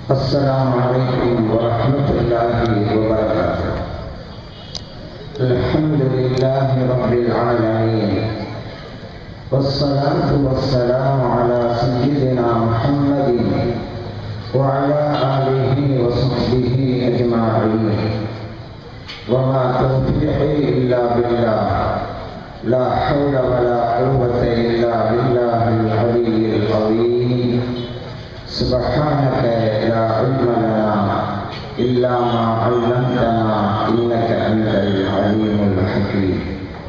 السلام عليكم ورحمة الله وبركاته الحمد لله رب العالمين والصلاة والسلام على سيدنا محمد وعلى آله وصحبه أجمعين وما توفيقي إلا بالله لا حول ولا قوة إلا بالله العلي العظيم سبحانك لا علم لنا إلا ما علمتنا إنك أنت العليم الحكيم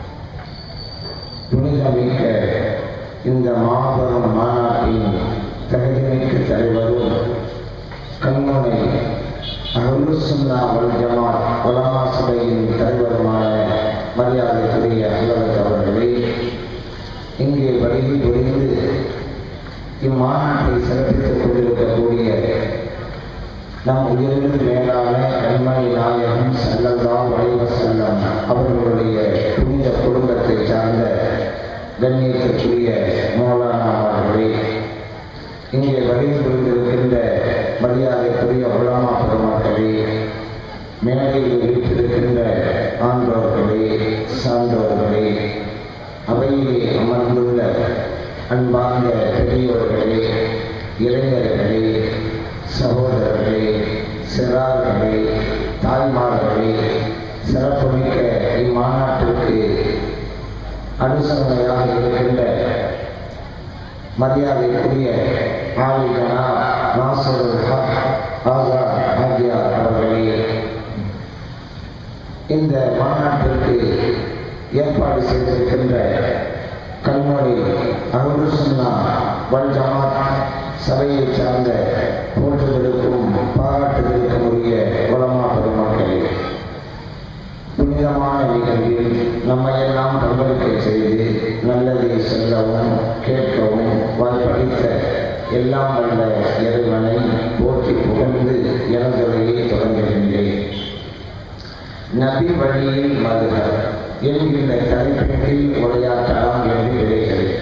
புனிதமிக்க இந்த மாபெரும் மாநாட்டின் தகுதிமிக்க தலைவரும் கண்முனை அருள்சுன்னா வல் ஜமாத் உலமா சபையின் தலைவருமான மரியாதைக்குரிய அலுவலர் அவர்களே இங்கே வருகை புரிந்து இம்மாநாட்டை சிறப்பித்துக் கொண்டிருக்கக்கூடிய நம் உயிரின் மேலான கண்மணி நாயகம் செல்லல்லா வளைவ செல்லம் அவர்களுடைய புனித குடும்பத்தை சார்ந்த கண்ணியத்திற்குரிய மௌலானா அவர்களே இங்கே வருகை புரிந்திருக்கின்ற மரியாதைக்குரிய உலமா பெருமக்களே மேடையில் வீட்டிருக்கின்ற ஆண்டோர்களே சான்றோர்களே அவையிலே அமர்ந்துள்ள அன்பார்ந்த பெரியோர்களே இளைஞர்களே சகோதரர்களே சிறார்களே தாய்மார்களே சிறப்புமிக்க இம்மாநாட்டிற்கு அனுசரணையாக இருக்கின்ற மரியாதைக்குரிய ஆலிகனா நாசருல் ஹக் ஆசாத் ஆகியார் அவர்களே இந்த மாநாட்டிற்கு ஏற்பாடு செய்திருக்கின்ற கல்மொழி அருள்சுன்னா வல் ஜமாத் சபையை சார்ந்த போற்றுதலுக்கும் பாராட்டுதலுக்கும் உரிய உலமா பெருமக்களே புனிதமான நிகழ்வில் நம்மையெல்லாம் பங்களிக்க செய்து நல்லதை சொல்லவும் கேட்கவும் வாய்ப்பளித்த எல்லாம் வல்ல இறைவனை போற்றி புகழ்ந்து எனதுரையை தொடங்குகின்றேன் நபி வழியில் மதுகர் என்கின்ற தலைப்பின் கீழ் உரையாற்றலாம் என்று விளைகிறேன்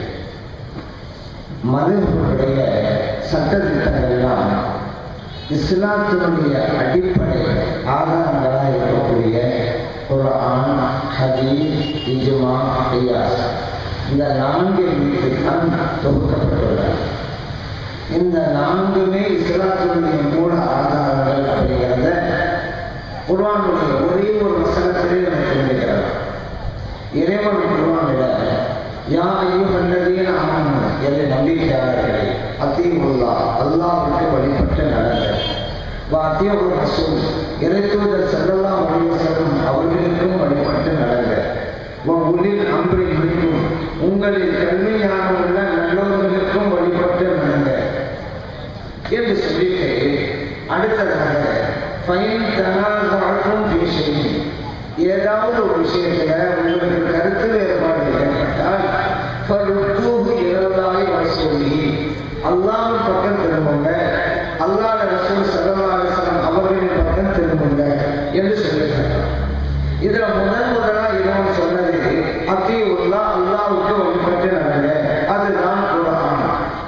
மதுகளுடைய சட்டத்திட்டங்கள்லாம் இஸ்லாத்தினுடைய அடிப்படை ஆதாரங்களாக இருக்கக்கூடிய ஒரு ஆண் ஹதீஸ் இஜ்மா ஐயாஸ் இந்த நான்கின் மீது தான் தொகுக்கப்பட்டுள்ளது இந்த நான்குமே இஸ்லாத்தினுடைய மூல ஆதாரங்கள் அப்படிங்கிறத குர்வானுடைய ஒரே ஒரு வசனத்திலே எனக்கு தெரிவிக்கிறார் இறைவன் குர்வானிட யா ஐயுகல்லதீன ஆமன் என்ற நம்பிக்கையாளர்களே அத்தீமுல்லா அல்லாஹ்வுக்கு வழிபட்ட நடங்கள் வா அத்தியோக ரசூல் இறைத்தூதர் செல்லல்லாம் வழிவு செல்லும் அவர்களுக்கும் வழிபட்டு நடங்க வா உளில் அம்பரை முடிக்கும் உங்களில் கல்வியான உள்ள நல்லவர்களுக்கும் வழிபட்டு நடங்க என்று சொல்லிட்டு அடுத்ததாக ஃபைன் தனாதாக்கும் பேசுகிறேன் ஏதாவது ஒரு விஷயத்துல உங்களுக்கு கருத்து வேறுபாடு ஏற்பட்டால் ஃபருத்தூஹு இலல்லாஹி வஸூலிஹி அல்லாஹ்வின் பக்கம் திரும்புங்க அல்லாஹ் ரசூல் ஸல்லல்லாஹு அலைஹி வஸல்லம் அவர்களின் பக்கம் திரும்புங்க என்று சொல்லியிருக்காங்க இதுல முதல் முதலா இவன் சொன்னது அத்தியுல்லா அல்லாஹ்வுக்கு வழிபட்டு நடங்க அதுதான் குர்ஆன்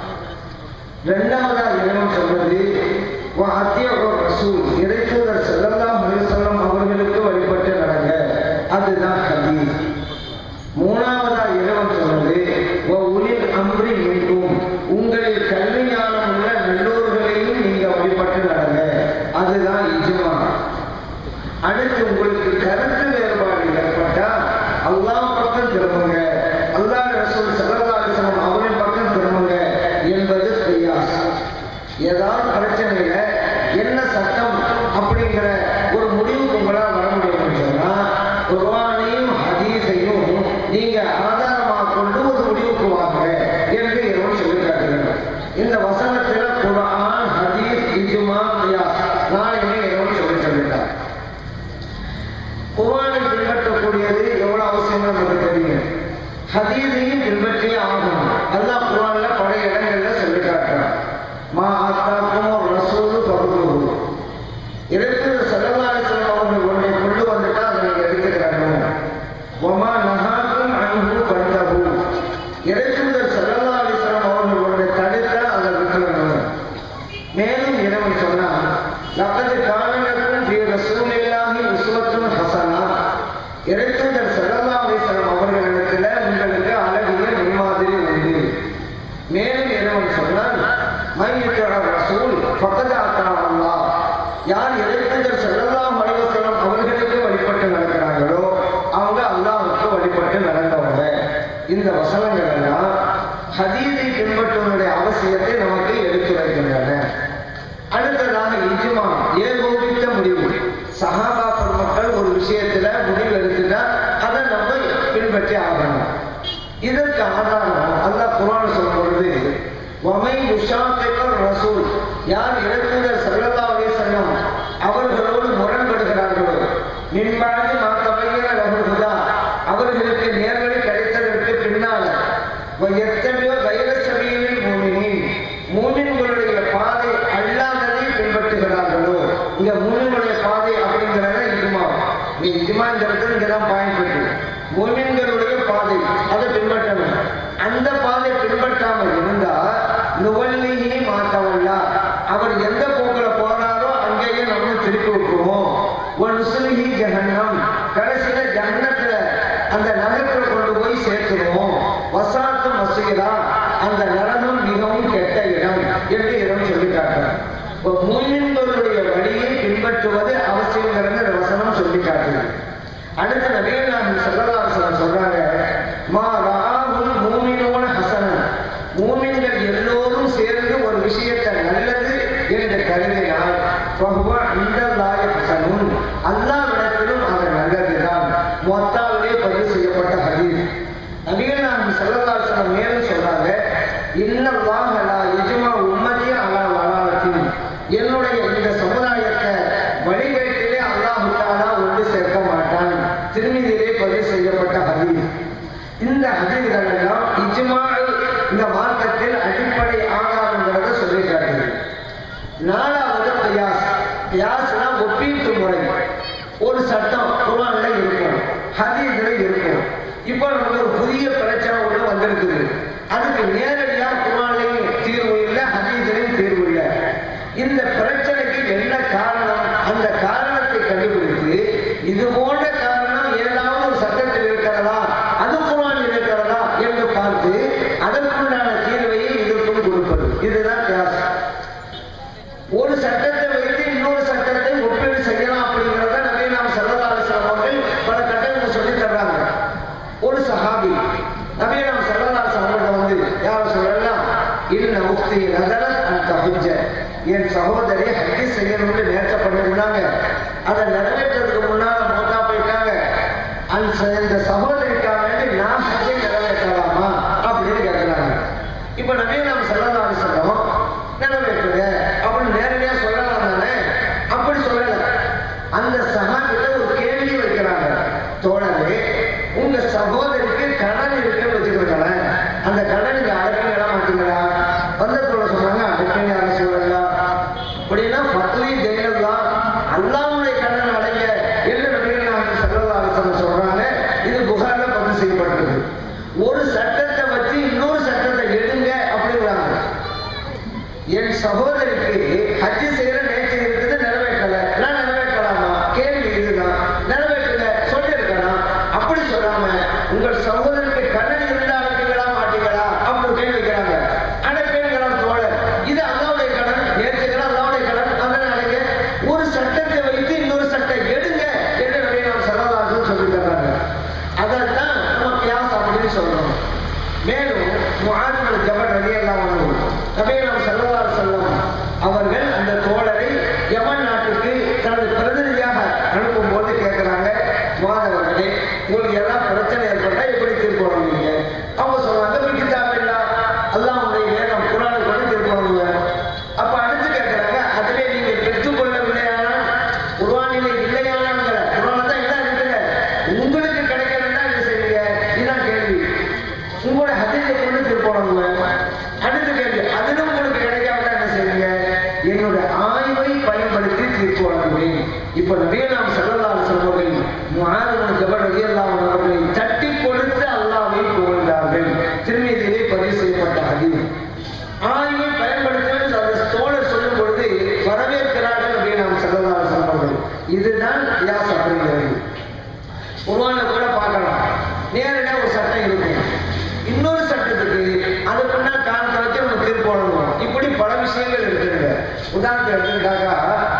இரண்டாவதா இறைவன் சொன்னது அத்தியோக ரசூல் இறைத்தூதர் செல்லல்லாம் அலிசல்லம் அவர்களுக்கு வழிபட்டு நடங்க அதுதான் ஹதீஸ் மூணாவதா இறைவன் சொன்னது உளிர் அம்ரி மீண்டும் உங்களில் கல்வி ஞானம் உள்ள நல்லோர்களையும் நீங்க வழிபட்டு நடங்க அதுதான் இஜ்மா அடுத்து உங்களுக்கு கருத்து வேறுபாடு ஏற்பட்டா அல்லாஹ் பக்கம் திரும்புங்க அல்லாஹ் ரசூல் சல்லல்லாஹு அலைஹி வஸல்லம் அவரின் பக்கம் திரும்புங்க என்பது கியாஸ் ஏதாவது பிரச்சனையில என்ன சட்டம் அப்படிங்கிற ஒரு முடிவுக்கு உங்களால் வர முடியும்னு சொன்னா குர்ஆனையும் ஹதீஸையும் நீங்க ஆதாரமாக கொண்டு ஒரு முடிவுக்கு வாங்க என்று இறைவன் சொல்லி காட்டுகிறார் இந்த வசனத்துல குர்ஆன் ஹதீஸ் இஜ்மா கியாஸ் நாளையுமே இறைவன் சொல்லி சொல்லிட்டார் குர்ஆனை பின்பற்றக்கூடியது எவ்வளவு அவசியம் நமக்கு தெரியும் ஹதீஸையும் பின்பற்றியே ஆகணும் அல்லாஹ் குர்ஆன்ல பல இடங்கள்ல சொல்லி காட்டுறான் மா ஆத்தாக்கும் ரசூலு பகுது இறைத்தூர் செல்லல்லாஹு அலைஹி அவர்கள் ஒன்றை கொண்டு வந்துட்டா அதை நீங்க எடுத்துக்கிறாங்க ஒமா நஹாக்கும் அன்ஹு ஃபர்தஹு இறைத்தூதர் செல்லல்லாஹு அலைஹி அவர்கள் ஒன்றை தடுத்தா அதை விட்டுறணும் மேலும் இறைவன் இறைவன் சொன்னான் லக்கது காணலக்கும் ஃபீ ரசூலில்லாஹி உஸ்வத்துன் ஹஸனா இறைத்தூதர் ஸல்லல்லாஹு அலைஹி வஸல்லம் அவர்களிடத்தில் உங்களுக்கு அழகிய முன்மாதிரி உண்டு மேலும் இறைவன் சொன்னான் மையத்தோட ரசூல் ஃபக்கத் அத்தா அல்லாஹ் யார் இறைத்தூதர் ஸல்லல்லாஹு அலைஹி வஸல்லம் அவர்களுக்கு வழிபட்டு நடக்கிறார்களோ அவங்க அல்லாஹ்வுக்கு வழிபட்டு நடந்தவங்க இந்த வசனங்கள் எல்லாம் ஹதீஸை பின்பற்றுவதனுடைய அவசியத்தை நமக்கு எடுத்துரைக்கின்றன அடுத்ததாக இஜ்மா ஏகோபித்த முடிவு சஹாபா பெருமக்கள் ஒரு விஷயத்துல முடிவு எடுத்துட்டா அதை நம்ம பின்பற்றி ஆகணும் இதற்கு ஆதாரம் அல்லாஹ் குர்ஆன் சொல்லும் பொழுது வமை முஷாக்கிக்கர் ரசூல் யார் இறக்குதர் ஸல்லல்லாஹு அலைஹி வஸல்லம் அவர்களோடு முரண்படுகிறார்களோ மின்பாதி மாத்தமையின லகுல் ஹுதா அவர்களுக்கு நேர்வழி கிடைத்ததற்கு பின்னால் எத்தனையோ தைர சபையில் மூமினின் மூமின்களுடைய பாதை அல்லாததை பின்பற்றுகிறார்களோ இங்க மூமின்களுடைய பாதை அப்படிங்கிறத இஜ்மா இந்த இஜ்மாங்கிறது இங்கதான் பாயிண்ட் இருக்கு மூமின்களுடைய பாதை அதை பின்பற்றணும் அந்த பாதை பின்பற்றாமல் இருந்தா நுவல்லிஹி மாத்தவல்லா அவர் எந்த போக்குல போறாரோ அங்கேயே நம்ம திருப்பி விட்டுருவோம் ஒரு சுலுகி ஜஹன்னம் கடைசியில ஜன்னத்துல அந்த நரகத்துல கொண்டு போய் சேர்த்துருவோம் வசாத்து மசீரா அந்த நரகம் மிகவும் கெட்ட இடம் என்று இடம் சொல்லி காட்டுறார் இப்போ மூமின்களுடைய வழியை பின்பற்றுவது அவசியங்கிறது இந்த வசனம் சொல்லி காட்டுகிறது அடுத்த நபிகள் நாயகம் ஸல்லல்லாஹு அலைஹி வஸல்லம் சொல்றாங்க மா ரஆஹுல் மூமினூன ஹஸனன் மூமின்கள் எல்லோரும் சேர்ந்து ஒரு விஷயத்தை நல்லது என்று கருதினால் ஃபஹுவ இந்தல்லாஹி ஹஸனுன் அல்லாஹ்விடத்திலும் அது நல்லதுதான் மொத்தாவிலே பதிவு செய்யப்பட்ட ஹதீஸ் நபிகள் நாயகம் ஸல்லல்லாஹு அலைஹி வஸல்லம் மேலும் சொல்றாங்க இன்னல்லாஹ லா யஜ்மா உம்மதி அலா வலாலத்தின் என்னுடைய இந்த சமுதாயத்தை வழிகேட்டிலே அல்லாஹ் தஆலா ஒன்று சேர்க்க மாட்டான் திருமதியிலே பதிவு செய்யப்பட்ட ஹதீஸ் இந்த ஹதீஸ்கள் எல்லாம் இஜ்மா இந்த மார்க்கத்தில் அடிப்படை ஆதாரங்கிறத சொல்லி காட்டுது நாலாவது கியாஸ் கியாஸ்னா ஒப்பீட்டு முறை ஒரு சட்டம் குர்ஆன்ல இருக்கும் ஹதீஸ்ல இருக்கும் இப்போ நமக்கு ஒரு புதிய பிரச்சனை ஒண்ணு வந்திருக்குது அதுக்கு நேரடியா குர்ஆன்லயும் தீர்வு இல்லை ஹதீஸ்லயும் தீர்வு இல்லை இந்த பிரச்சனைக்கு என்ன காரணம் அந்த காரணத்தை கண்டுபிடித்து இது போன்ற காரணம் ஏதாவது ஒரு சட்டத்தில் இருக்கிறதா அது குர்ஆனில் இருக்கிறதா என்று பார்த்து அதற்குண்டான தீர்வையை இதற்கும் கொடுப்பது இதுதான் கியாஸ் ஒரு சட்டத்தை வைத்து இன்னொரு சட்டத்தை ஒப்பீடு செய்யலாம் அப்படிங்கிறத நபி நாம் செல்லதாலிசம் அவர்கள் பல கட்டங்கள் சொல்லி தர்றாங்க ஒரு சஹாபி நபி நாம் செல்லதாலிசம் அவங்கள்ட்ட வந்து யார் சொல்லலாம் இன்ன முக்தி நகரத் அந்த ஹுஜ்ஜ என் சகோதரி ஹஜ்ஜி செய்யணும்னு நேர்த்த பண்ணிருந்தாங்க அதை நிறைவேற்றதுக்கு முன்னால மோட்டா போயிட்டாங்க அந்த இந்த சகோதரிக்காக வேண்டி நான் ஹஜ்ஜை நிறைவேற்றலாமா அப்படின்னு கேட்கிறாங்க இப்ப நபி நாம் செல்லதாலிசம் நிறைவேற்றுங்க அப்படின்னு நேரடியா சொல்லலாம் தானே அப்படி சொல்லல அந்த சகாபிட்ட ஒரு கேள்வி வைக்கிறாங்க தோழரே உங்க சகோதரிக்கு கடன் இருக்குன்னு வச்சுக்கிறீங்களேன் அந்த கடன் நீங்க அடைப்பீங்களா மாட்டீங்களா வந்தத்தோட சொன்னாங்க அடைப்பீங்க அரசு சொல்லலாம் அப்படின்னா பத்லி ஜெயலலிதா அல்லாவுடைய கடன் அடைங்க என்று நபிகள் நாயகம் ஸல்லல்லாஹு அலைஹி வஸல்லம் சொல்றாங்க இது புகார்ல பதிவு செய்யப்பட்டிருக்கு ஒரு சட்டத்தை வச்சு இன்னொரு சட்டத்தை எடுங்க அப்படிங்கிறாங்க என் சகோதரிக்கு ஹஜ் செய்யற நேற்று இருக்குது நிறைவேற்றல நான் நிறைவேற்றலாமா கேள்வி இதுதான் நிறைவேற்றுங்க சொல்லியிருக்கலாம் அப்படி சொல்லாம உங்கள் சகோதரிக்கு கடன் இருந்தா அனுப்புங்களா மாட்டீங்களா அப்படின்னு கேள்வி வைக்கிறாங்க அனுப்புங்கிறான் தோழர் இது அல்லாவுடைய கடன் நேற்றுக்கிறான் அல்லாவுடைய கடன் அதனாலேயே ஒரு சட்டத்தை வைத்து இன்னொரு சட்டம் எடுங்க என்று நபி நாம் சரதாசன் சொல்லி தர்றாங்க அதைத்தான் நம்ம கியாஸ் அப்படின்னு சொல்றோம் மேலும் முஆதுல் ஜபல் ரலியல்லாஹு அன்ஹு நபி நாம் ஸல்லல்லாஹு அலைஹி வஸல்லம் அவர்கள் அந்த தோழரை யமன் நாட்டுக்கு தனது பிரதிநிதியாக அனுப்பும்போது கேட்கிறாங்க மாதவர்களே உங்களுக்கு எல்லாம் பிரச்சனை ஏற்பட்டா எப்படி தீர்ப்பு வழங்குவீங்க அவங்க சொல்றாங்க மிகிதாபில்லா அல்லாஹ்வுடைய வேதம் குர்ஆனை கொண்டு தீர்ப்பு வழங்குவேன் அப்ப அடுத்து கேட்கிறாங்க அதிலே நீங்க பெற்றுக்கொள்ளவில்லையானால் குர்ஆனிலே இல்லையானாங்கிற குர்ஆன்ல தான் எல்லாம் இருக்குல்ல உங்களுக்கு கிடைக்கணும்னா என்ன செய்வீங்க இதுதான் கேள்வி உங்களோட ஹதீஸை கொண்டு திருப்போனவங்க அடுத்த கேள்வி அதிலும் உங்களுக்கு கிடைக்காம என்ன செய்வீங்க என்னோட ஆய்வை பயன்படுத்தி தீர்ப்பு வழங்குவேன் இப்ப நபிய நாம் செல்லலாம் சொல்வர்கள் முகாதவன் ஜபல் ரலியல்லாஹு அன்ஹு அவர்களை தட்டி கொடுத்து அல்லாஹ்வை புகழ்ந்தார்கள் திருமீதியிலே பதிவு செய்யப்பட்ட ஹதீஸ் ஆய்வை பயன்படுத்த அந்த தோழர் சொல்லும் பொழுது வர இதுதான் கியாஸ் அப்படிங்கிறது குர்ஆன்ல கூட பார்க்கலாம் நேரடியாக ஒரு சட்டம் இருக்கும் இன்னொரு சட்டத்துக்கு அது முன்னால் காரணத்தை வச்சு நம்ம தீர்ப்பு வழங்குவோம் இப்படி பல விஷயங்கள் இருக்குங்க உதாரணத்தை எடுத்துக்கிட்டாக்கா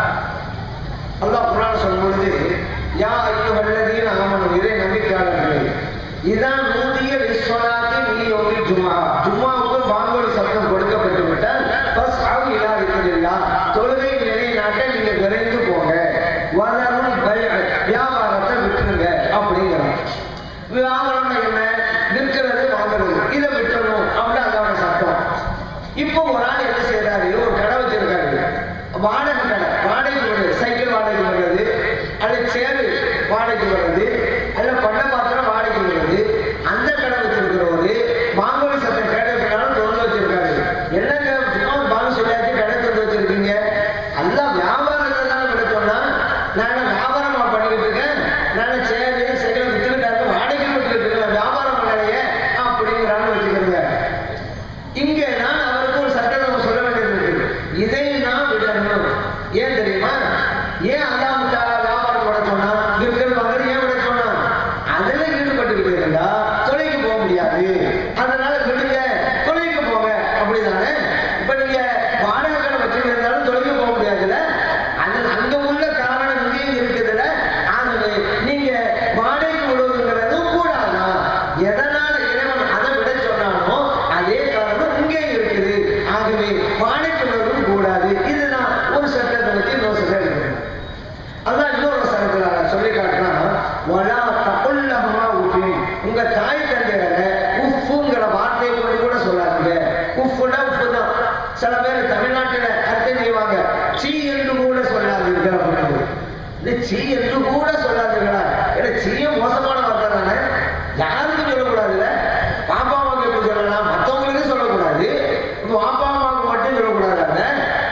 அல்லாஹ் குர்ஆன் சொல்லும் பொழுது யா ஐயுஹல்லதீன ஆமனு இறை நம்பிக்கையாளர்களே இதான் நூதிய விஸ்வநாத்தி நீ யோகி ஜும்மா ஜும்மாவுக்கு பாங்கோடு சத்தம் கொடுக்கப்பட்டு விட்டால் ஃபர்ஸ்ட் ஆவ் இலா இருக்கிறில்லா தொழுகை நிலைநாட்ட நீங்க விரைந்து போங்க வளரும் பய வியாபாரத்தை விட்டுருங்க அப்படிங்கிறான் வியாபாரம் என்ன விற்கிறது வாங்குறது இதை விட்டுறணும் அப்படின்னு அதோட சட்டம் இப்போ ஒரு ஆள் என்ன செய்யறாரு ஒரு கடை வச்சிருக்காரு வாடகை கடை வாடகைக்கு வருது சைக்கிள் வாடகைக்கு வருது அல்லது சேரு வாடகைக்கு வருது அல்ல பண்ண பாத்திரம் வாடகைக்கு வருது அந்த கடை வச்சிருக்கிறவரு மாங்கோலி சத்தம் கேட்டதுனால திறந்து வச்சிருக்காரு என்னங்க சும்மா பாங்க சொல்லியாச்சு கடை திறந்து வச்சிருக்கீங்க எல்லாம் வியாபாரத்தை தானே விட சொன்னா நான் என்ன வியாபாரமா பண்ணிக்கிட்டு இருக்கேன் நான் சேரு சைக்கிள் வித்துக்கிட்டாரு வாடகைக்கு விட்டுக்கிட்டு இருக்கேன் வியாபாரம் பண்ணலையே அப்படிங்கிறான்னு வச்சுக்கிறேங்க இங்கே நான் அவருக்கு ஒரு சட்டம் நம்ம சொல்ல வேண்டியது இருக்கு இதை நான் விடணும் ஏன் தெரியுமா ஏன் அல்லாஹ் தஆலா வியாபாரம் பண்ண சொன்னா விற்கிறது வாங்குறது ஏன் விட சொன்னா அதுல ஈடுபட்டுக்கிட்டு இருந்தா தொலைக்கு போக முடியாது அதனால விடுங்க தொலைக்கு போங்க அப்படிதானே இப்ப நீங்க வாடகை கடை வச்சுட்டு இருந்தாலும் தொலைக்கு போக முடியாதுல்ல அது அங்க உள்ள காரணம் இங்கேயும் இருக்குதுல்ல ஆகவே நீங்க வாடகைக்கு விடுவதுங்கிறதும் கூடாதா எதனால இறைவன் அதை விட சொன்னானோ அதே காரணம் இங்கே இருக்குது ஆகவே வாடகைக்கு விடுவதும் கூடாது இதுதான் ஒரு சட்டத்தை வச்சு இன்னொரு சட்டம் இருக்குது அதான் இன்னொரு சட்டத்துல சொல்லி காட்டினா வலா தகுல்லஹுமா உஃபின் உங்க தாய் தந்தையரை உஃபுங்கிற வார்த்தையை கொண்டு கூட சொல்லாதீங்க உஃபுனா உஃபு தான் சில பேர் தமிழ்நாட்டில் அர்த்தம் செய்வாங்க சீ என்று கூட சொல்லாதீர்கள் அப்படின்னு இந்த சீ என்று கூட சொல்லாதீர்களா ஏன்னா சீய மோசமான வார்த்தை தானே யாருக்கும் சொல்லக்கூடாதுல்ல பாப்பா அம்மாவுக்கு எப்படி சொல்லலாம் மற்றவங்களுக்கு சொல்லக்கூடாது இப்போ பாப்பா அம்மாவுக்கு மட்டும் சொல்லக்கூடாது அதை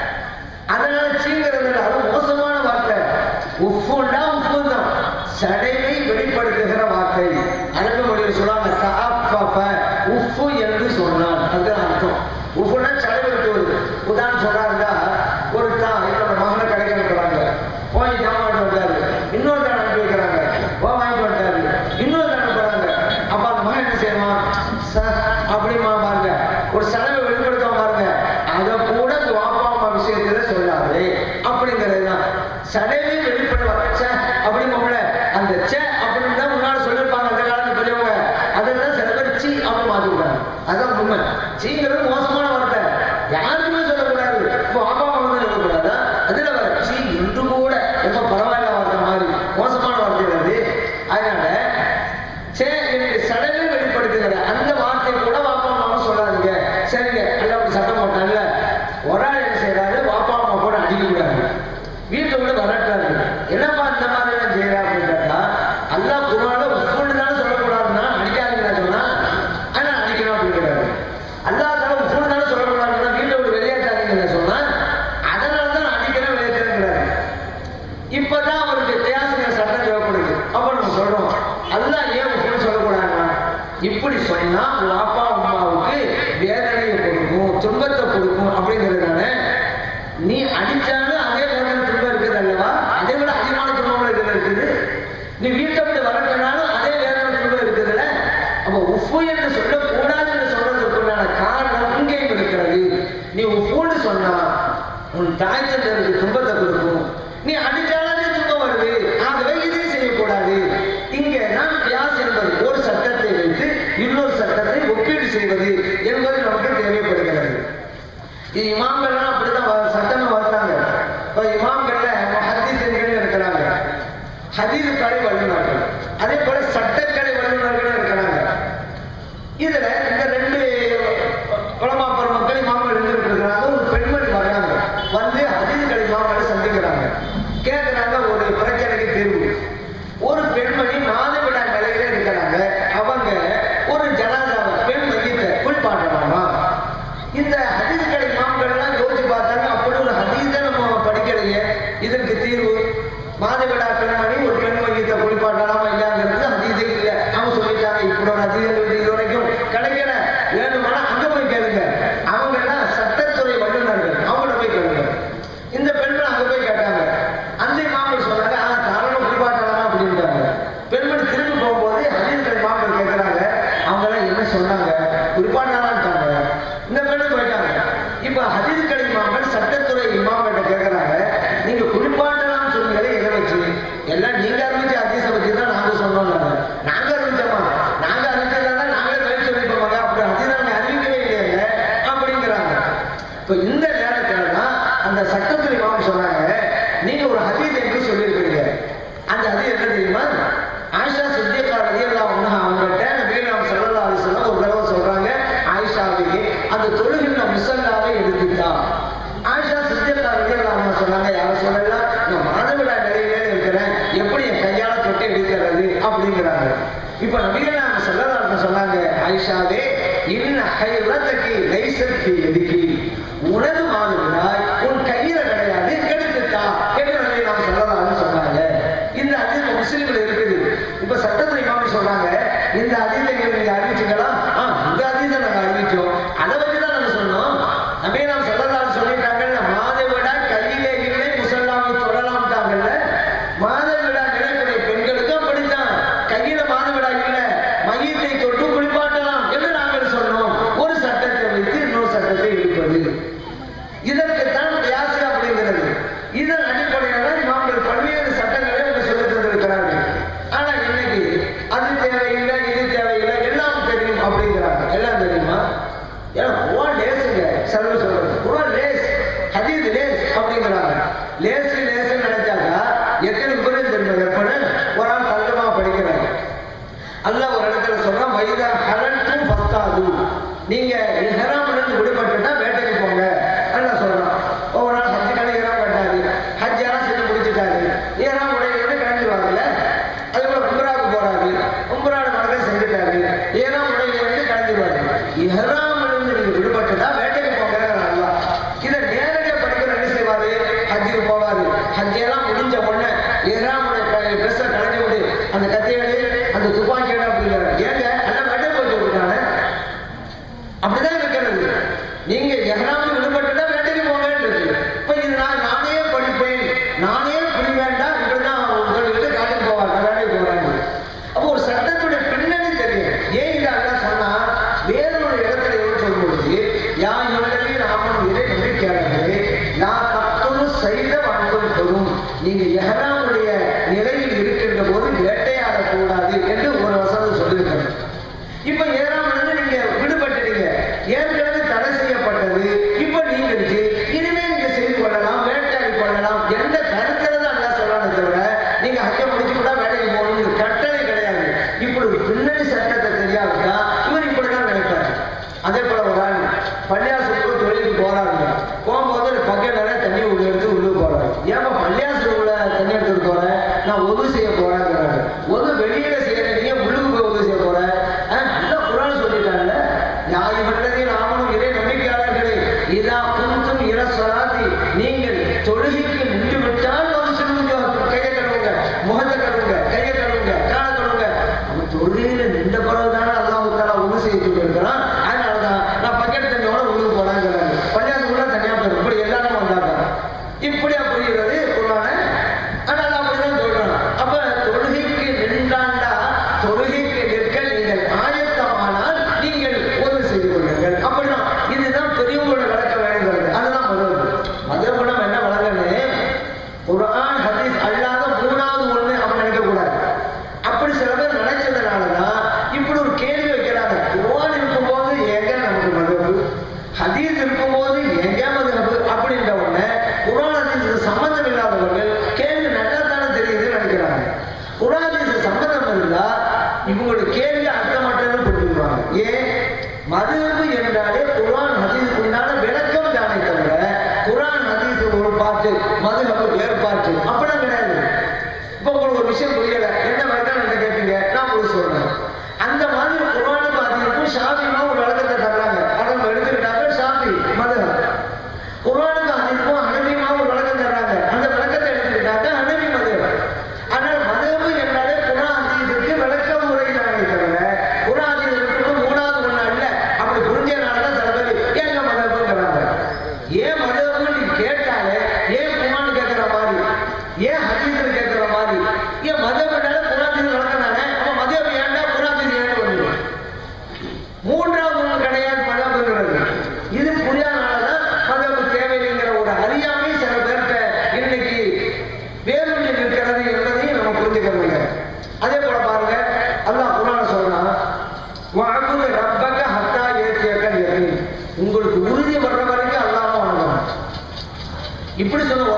அதனால சீங்கிறது இல்ல, அது மோசமான வார்த்தை உப்புண்டா உப்பு தான் சடைவை வெளிப்படுத்துகிற வார்த்தை அரபு மொழியில் சொல்லுவாங்க தஅஃபஃப, உஃபு என்று சொன்னான் அது அர்த்தம் உஃபுனா சடை விட்டுவது உதாரணம் சொன்னாருந்தா ஒரு தான் என்னோட மகனை கடைக்கு அனுப்புறாங்க போய் ஜாமான் வந்தாரு இன்னொரு தடவை அனுப்பி வைக்கிறாங்க போ வாங்கிட்டு வந்தாரு இன்னொரு தடவை போறாங்க அப்ப அந்த மகன் என்ன செய்வான் சார் அப்படிமா பாருங்க ஒரு செலவை வெளிப்படுத்த பாருங்க அதை கூட இந்த வாப்பா அம்மா விஷயத்துல சொல்லாது அப்படிங்கிறது தான் சடவே வெளிப்படுவார் சே அப்படிங்கல அந்த சே அப்படின்னு தான் முன்னாடி சொல்லியிருப்பாங்க அந்த காலத்து பெரியவங்க அதை தான் சில பேர் சீ அப்படின்னு மாத்தி விட்டாங்க அதான் உண்மை சீங்கிறது மோசமான வார்த்தை யாருக்குமே சொல்லக்கூடாது இப்போ அப்பா அம்மா வந்து சொல்லக்கூடாதா அதுல வர சீ இன்று கூட ரொம்ப பரவாயில்ல வார்த்தை மாதிரி மோசமான வார்த்தை அது அதனால சே எனக்கு சடவே வெளிப்படுத்துகிற அந்த வார்த்தை கூட வாப்பா அம்மாவும் சொல்லாதீங்க சரிங்க எல்லாம் அப்படி சட்டம் போட்டாங்கல்ல ஒரு ஆள் என்ன செய்யறாரு வாப்பா அம்மா கூட அடிக்க கூடாது வீட்டுக்குள்ள வரட்டாரு என்னப்பா இந்த மாதிரி எல்லாம் செய்யறா அப்படின்னு கேட்டா அல்லா குரான உப்புன்னு தானே சொல்லக்கூடாதுன்னா அடிக்காதுன்னு சொன்னா ஆனா அடிக்கணும் அப்படிங்கிறாரு அல்லா தானே உப்புன்னு தானே சொல்லக்கூடாதுன்னா வீட்டை விட்டு வெளியேற்றாதீங்கன்னு சொன்னா அதனால தான் அடிக்கிறேன் வெளியேற்றுறேங்கிறாரு இப்பதான் அவருக்கு தேசிய சட்டம் தேவைப்படுது அப்ப நம்ம சொல்றோம் அல்லாஹ் ஏன் இப்படி சொல்லக்கூடாதுன்னா இப்படி சொன்னா உங்க அப்பா அம்மாவுக்கு வேதனையை கொடுக்கும் துன்பத்தை கொடுக்கும் அப்படிங்கிறதுனால நீ அடிச்சாலும் அதே வேதனை துன்பம் இருக்குது அல்லவா அதை விட அதிகமான துன்பம் இருக்குது இருக்குது நீ வீட்டை விட்டு வரட்டினாலும் அதே வேதனை துன்பம் இருக்குதுல்ல அப்ப உப்பு என்று சொல்லக்கூடாது என்று சொல்றதுக்குண்டான காரணம் இங்கேயும் இருக்கிறது நீ உப்புன்னு சொன்னா உன் தாய் தந்தருக்கு துன்பத்தை கொடுக்கும் நீ அடிச்சாலே துன்பம் வருது ஆகவே இதையும் செய்யக்கூடாது இங்கே நான் கியாஸ் என்பது ஒரு சட்டத்தை வைத்து இன்னொரு சட்டத்தை ஒப்பீடு செய்வது என்பது நமக்கு தேவைப்படுகிறது இது இமாம்கள்லாம் அப்படிதான் வ- சட்டமா வந்தாங்க இப்போ இமாம்கள்ல ஹதீஸ்கள் இருக்கிறாங்க ஹதீஸ் கடை வல்லுநர்கள் அதே போல சட்டக்கடை வல்லுநர்கள் இருக்கிறாங்க இதுல இந்த ரெண்டு உலமா பெருமக்கள் இமாம்கள் இருந்துட்டு இருக்கிறாங்க ஒரு பெண்மணி வர்றாங்க வந்து ஹதீஸ்கள் இமாம்களை சந்திக்கிறாங்க கேட்கிறாங்க ஒரு பிரச்சனைக்கு தீர்வு ஒரு பெண்மணி மாதவிடா நிலையில இருக்கிறாங்க அவங்க ஒரு ஜனாதாவை பெண் மையத்தை குளிப்பாட்டலாமா இந்த ஹதீஸ்களை இமாம்கள்லாம் யோசிச்சு பார்த்தாங்க அப்படி ஒரு ஹதீஸை நம்ம படிக்கலையே இதற்கு தீர்வு மாதவிடா பெண்மணி ஒரு பெண் மையத்தை குளிப்பாட்டலாமா இல்லையாங்கிறது ஹதீஸே இல்லை அவங்க சொல்லிட்டாங்க இப்படி ஒரு ஹதீஸ் இது வரைக்கும் கிடைக்கல வேணுமானா அங்க போய் கேளுங்க அவங்க எல்லாம் சட்டத்துறை வல்லுநர்கள் அவங்கள போய் கேளுங்க இந்த பெண்கள் அங்க போய் கேட்டாங்க அந்த இமாம்கள் சொன்னாங்க "ஆ, இமாம் சொன்னாங்க நீங்க ஒரு ஹதீஸ் என்று சொல்லியிருக்கிறீங்க அந்த ஹதீஸ் என்ன தெரியுமா ஆயிஷா சித்திகா ரலியல்லாஹு அன்ஹா அவங்ககிட்ட நபிகள் நாயகம் ஸல்லல்லாஹு அலைஹி வஸல்லம் ஒரு தடவை சொல்றாங்க ஆயிஷாவே அந்த தொழுகின்ற முசல்லாவை எடுத்துட்டா ஆயிஷா சித்திகா ரலியல்லாஹு அன்ஹா சொன்னாங்க யார சொல்லல நான் மாதவிடா நிலையிலே இருக்கிறேன் எப்படி என் கையால தொட்டு எடுக்கிறது அப்படிங்கிறாங்க இப்ப நபிகள் நாயகம் ஸல்லல்லாஹு அலைஹி வஸல்லம் சொன்னாங்க ஆயிஷாவே இன்ன ஹைரத்தகி லைஸத் ஃபீ யதிகி உனது மாதவிடாய் உன் கையில கிடையாது எடுத்துட்டா என்று நபிகள் நாயகம் ஸல்லல்லாஹு அலைஹி வஸல்லம் சொன்னாங்க இந்த அதில் முஸ்லிம்கள் இருக்குது இப்ப சட்டத்துறை இமாம் சொல்றாங்க இந்த அதிலை நீங்க அறிவிச்சீங்களா ஆ இந்த அதிலை நாங்க அறிவிச்சோம் அதை வச்சு தான் நாங்க சொன்னோம் நபே நாம் சொல்லலாம் சொல்லிட்டாங்கல்ல மாதவிடா கையிலே இல்லை முசல்லாமை தொடலாம்ட்டாங்கல்ல மாதவிடா நிலைக்குடைய பெண்களுக்கு அப்படித்தான் கையில மாதவிடா இல்ல மையத்தை தொட்டு குளிப்பாட்டலாம் என்று நாங்கள் சொன்னோம் ஒரு சட்டத்தை வைத்து இன்னொரு சட்டத்தை எடுப்பது இதற்குத்தான் கியாசி அப்படிங்கிறது இதன் அடிப்படையாக இமாம்கள் பல்வேறு சட்டங்களை அவங்க சொல்லி தந்திருக்கிறார்கள் ஆனா இன்னைக்கு அது தேவையில்லை இது தேவையில்லை எல்லாம் தெரியும் அப்படிங்கிறாங்க எல்லாம் தெரியுமா ஏன்னா குரான் லேசுங்க செலவு சொல்றது குரான் லேஸ் ஹதீஸ் லேஸ் அப்படிங்கிறாங்க லேசு லேசு நினைச்சாக்கா எத்தனை பேரும் தெரியும் எப்பன்னு ஒரு ஆள் தள்ளமா படிக்கிறாங்க அல்லாஹ் ஒரு இடத்துல சொல்றான் வைதா ஹலன்டும் பத்தாது நீங்க ஹெராம்ல இருந்து விடுபட்டுட்டா வேட்டைக்கு போங்க அல்லாஹ் சொல்றான் ஒவ்வொரு நாள் ஹஜ்ஜுக்கான ஹெராம் கட்டாரு ஹஜ் எல்லாம் செஞ்சு முடிச்சுட்டாரு ஹெராம் உடையோட கிளம்பிடுவாங்கல்ல அதே போல உம்ராவுக்கு போறாரு உம்ராட மனதை செஞ்சுட்டாரு ஹெராம் உடையோட கிளம்பிடுவாரு ஹெராம்ல இருந்து நீங்க விடுபட்டுட்டா வேட்டைக்கு போங்க அல்லாஹ் இதை நேரடியா படிக்கிற என்ன செய்வாரு ஹஜ்ஜுக்கு போவாரு ஹஜ் எல்லாம் முடிஞ்ச உடனே ஹெராமுடைய ட்ரெஸ்ஸை கலந்து விடு அந்த கத்தியோடு அந்த துப்பாக்கியோட அப்படிங்கிறாரு ஏங்க எல்லாம் வெட்டை போட்டு விட்டானே அப்படிதான் இருக்கிறது நீங்க எஹ்ராமில் விடுபட்டுட்டா வேட்டைக்கு போங்கன்றது இப்ப இது நான் நானே படிப்பேன் நானே புரி வேண்டாம் இப்படிதான் உங்கள்கிட்ட காட்டுக்கு போவாங்க வேலைக்கு போறாங்க அப்போ ஒரு சட்டத்துடைய பின்னணி தெரியும் ஏன் இது அல்லாஹ் சொன்னா வேறொரு இடத்துல எவ்வளவு சொல்லும்போது யா இவர்களே நாமனும் இறை நம்பிக்கையாளர்களே நான் தப்புன்னு செய்த வாழ்க்கும் பெறும் நீங்க எஹ்ராமுடைய நிலையில் இருக்கின்ற போது வேட்டையாடக்கூடாது என்று ஒரு வசனம் சொல்லியிருக்கிறது இப்ப ஏறாம நீங்க விடுபட்டுட்டீங்க ஏற்கனவே தடை செய்யப்பட்டது இப்ப நீங்க இருக்கு இனிமே நீங்க செய்து கொள்ளலாம் வேட்டையாடி கொள்ளலாம் எந்த கருத்துல தான் அல்லா சொல்றானே தவிர நீங்க ஹக்க முடிச்சு கூட வேட்டைக்கு போகணும்னு கட்டளை கிடையாது இப்படி ஒரு பின்னணி சட்டத்தை தெரியாவிட்டா இவர் இப்படிதான் நினைப்பாரு அதே போல ஒரு ஆள் பள்ளியாசலுக்கு தொழிலுக்கு போறாங்க போகும்போது ஒரு பக்கம் நிறைய தண்ணி உள்ள எடுத்து உள்ள போறாரு ஏன் பள்ளியாசலுக்குள்ள தண்ணி எடுத்துட்டு போறேன் நான் உதவி செய்ய போறேங்கிறாரு ஒரு வெளியில செய்யறேன் நீ உள்ளுக்கு போய் உதவி செய்ய போற ஆஹ், நல்ல குரான் சொல்லிட்டாங்கல்ல யாய் வந்ததே நாமனும் இறை நம்பிக்கையாளர்களே இதா குந்தும் இர சொலாதி நீங்கள் தொழுகைக்கு நின்று விட்டால் ஒரு சிறு கையை கழுவுங்க முகத்தை கழுவுங்க கையை கழுவுங்க காலை கழுவுங்க அவன் தொழுகையில நின்ற பிறகுதானே அல்லாஹ் தாலா உணவு செய்ய சொல்லியிருக்கிறான் அதனாலதான் நான் பக்கெட் தண்ணியோட உள்ளுக்கு போனாங்கிறாங்க பள்ளியாசுக்குள்ள தனியா போயிடும் இப்படி எல்லாரும் வந்தாங்க இப்படியா புரிகிறது குரான ஆனால் அப்படிதான் சொல்றான் அப்ப தொழுகைக்கு நின்றாண்டா தொழுகைக்கு நிற்க நீங்கள் ஆயத்தமானால் நீங்கள் உதவி செய்து கொள்ளுங்கள் அப்படிதான் இதுதான் பெரியவங்களோட விளக்க வேணுங்கிறது அதுதான் மதம் மதம் நம்ம என்ன வழங்கணும் குர்ஆன் ஹதீஸ் அல்லாத மூணாவது ஒண்ணு அப்படி நினைக்க கூடாது அப்படி சில பேர் நினைச்சதுனாலதான் இப்படி ஒரு கேள்வி வைக்கிறாங்க குர்ஆன் இருக்கும்போது ஏங்க நமக்கு மதப்பு ஹதீஸ் இருக்கும்போது எங்க மதப்பு அப்படின்ற உடனே குர்ஆன் ஹதீஸுக்கு சம்பந்தம் இல்லாதவர்கள் கேள்வி நல்லா தானே தெரியுதுன்னு நினைக்கிறாங்க குர்ஆன் ஹதீஸுக்கு சம்பந்தம் இருந்தா இவங்களோட கேள்வி அர்த்தமற்றன்னு புரிஞ்சுக்குவாங்க ஏன் மதுஹபு என்றாலே குர்ஆன் ஹதீஸுக்கு உண்டான விளக்கம் தானே தவிர குர்ஆன் ஹதீஸ் ஒரு பாட்டு மதுஹபு வேறு பாட்டு அப்படிலாம் கிடையாது இப்போ உங்களுக்கு ஒரு விஷயம் புரியல என்ன விளக்கம் என்ன கேட்பீங்க நான் உங்களுக்கு சொல்றேன் அந்த மாதிரி குர்ஆனுக்கு ஹதீஸுக்கும் ஷாஃபிமா ஒரு விளக்கத்தை தர்றாங்க அதை நம்ம எடுத்துக்கிட்டாங்க ஷாஃபி மதுஹப் குர்ஆனுக்கு ஹதீஸுக்கும் ஹனபிமா ஒரு விளக்கம் தர்றாங்க அந்த விளக்கத்தை எடுத்துக்கிட்டாங்க ஹனபி மதுஹப் ஆனால் மதுஹபு என்றாலே குர்ஆன் ஹதீஸுக்கு விளக்க முறை தானே தவிர குர்ஆன் ஹதீஸுக்கு மூணாவது ஒண்ணு அல்ல அப்படி புரிஞ்சனால தான் சில பேர் ஏங்க மதுஹபுங்கிறாங்க ஏன் மதுஹபுன்னு நீ கேட்டாலே ஏன் குர்ஆன் கேட்கிற மாதிரி ஏன்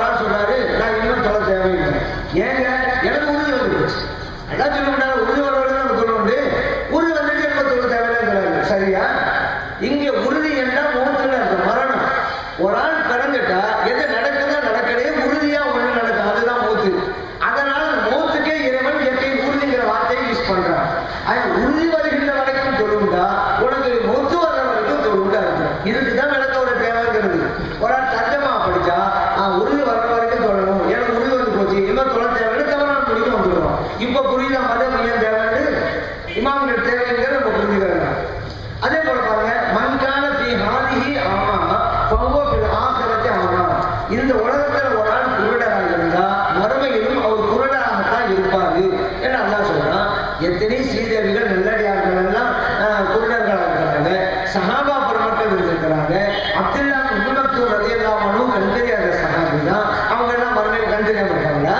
ஆள் சொல்றாரு நான் இனிமேல் சொல்ல தேவையில்லை ஏங்க எனக்கு உறுதி வந்து போச்சு எல்லாம் சொல்ல முடியாது உறுதி வர வரைக்கும் நம்ம சொல்ல உண்டு உறுதி வந்துட்டு எனக்கு சொல்ல தேவையில்லைங்கிறாரு சரியா இங்க உறுதி என்றால் மூத்துல இருக்கு மரணம் ஒரு ஆள் பிறந்துட்டா எது நடக்குதோ நடக்கலையே உறுதியா ஒண்ணு நடக்கும் அதுதான் மூத்து அதனால அந்த மூத்துக்கே இறைவன் இயற்கை உறுதிங்கிற வார்த்தையை யூஸ் பண்றான் அது உறுதி வருகின்ற வரைக்கும் சொல்லுண்டா உனக்கு மூத்து வர்ற வரைக்கும் சொல்லுண்டா இருக்கும் இதுக்குதான் விளக்க ஒரு தேவைங்கிறது ஒரு ஆள் தர்ஜமா படிச்சா நான் உறுதி வர்ற வரைக்கும் சொல்லணும் எனக்கு உறுதி வந்து போச்சு இன்னும் சொல்ல தேவைன்னு தவறான முடிக்க வந்துடுறோம் இப்ப புரியுதா மதம் ஏன் தேவைன்னு இமாம்கள் தேவைங்கிறது நம்ம புரிஞ்சுக்கிறாங்க அதே போல பாருங்க மண்கான பி ஹாதிஹி ஆமா பவோ பில் ஆசிரத்தை ஆமா இந்த உலகத்துல ஒரு ஆள் குருடராக இருந்தா மறுமையிலும் அவர் குருடராகத்தான் இருப்பாரு என்று அல்லாஹ் சொல்றான் எத்தனை ஸ்ரீதேவிகள் நல்லடியார்கள் எல்லாம் ஆஹ், குருடர்களாக இருக்கிறாங்க சஹாபா பெருமக்கள் இருந்திருக்கிறாங்க அப்துல்லா முன்னத்தூர் ரதியல்லாமனும் கண் தெரியாத சஹாபி தான் அவங்க எல்லாம் மறுமையில் கண் தெரியாம இருக்காங்களா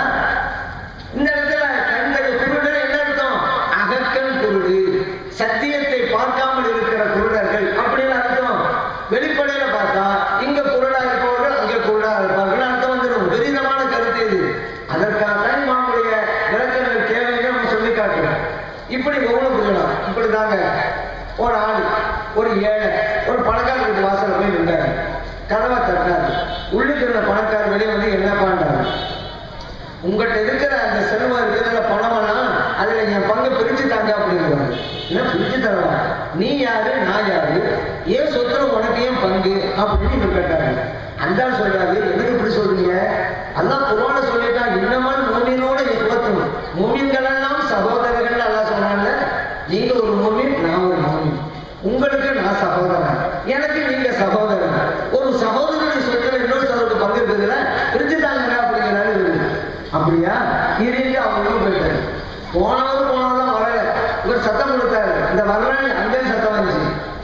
இந்த இடத்துல கண்கள் குருடர் என்ன அர்த்தம் அகக்கண் குருடு சத்தியத்தை பார்க்காமல் இருக்கிற குருடர்கள் அப்படின்னு அர்த்தம் வெளிப்படையில பார்த்தா இங்க குருடா இருப்பவர்கள் அங்கே குருடா இருப்பார்கள் அர்த்தம் வந்துடும் பெரிதமான கருத்து இது அதற்காக தான் நம்முடைய விளக்கங்கள் தேவைன்னு நம்ம சொல்லி காட்டுறோம் இப்படி ஒவ்வொரு புரியலாம் இப்படிதாங்க ஒரு ஆள் ஒரு ஏழை ஒரு பணக்கார வீட்டு வாசல்ல போய் நின்றாரு கதவை தட்டாரு உள்ளுக்கு இருந்த பணக்காரர் வெளியே வந்து என்ன பண்றாரு உங்கள்கிட்ட இருக்கிற அந்த செல்வம் இருக்கிறதுல பணமெல்லாம் அதுல என் பங்கு பிரிச்சு தாங்க அப்படிங்கிறாரு என்ன பிரிச்சு தரவா நீ யாரு நான் யாரு ஏன் சொத்துல உனக்கு ஏன் பங்கு அப்படின்னு இவர் கேட்டாரு அந்த ஆள் சொல்றாரு எதுக்கு இப்படி சொல்றீங்க அல்லாஹ் குர்ஆன்ல சொல்லிட்டா இன்னமல் மூமினோட இவ்வத்தும் மூமின்கள் எல்லாம் சகோதரர்கள் அல்லாஹ் சொன்னான்ல நீங்க ஒரு மூமின் நான் ஒரு மூமின் உங்களுக்கு நான் சகோதரன் எனக்கு நீங்க சகோதரன் ஒரு சகோதரனுடைய சொத்துல இன்னொரு சகோதரர் பங்கு இருக்குதுல்ல பிரிச்சு தாங்க அப்படிங்கிறாரு இவரு. அப்படியா இருந்து அவங்களும் போயிட்டாரு போனவர் போனதான் வரல இவர் சத்தம் கொடுத்தாரு இந்த வர்றேன் அங்கேயும் சத்தம் வந்துச்சு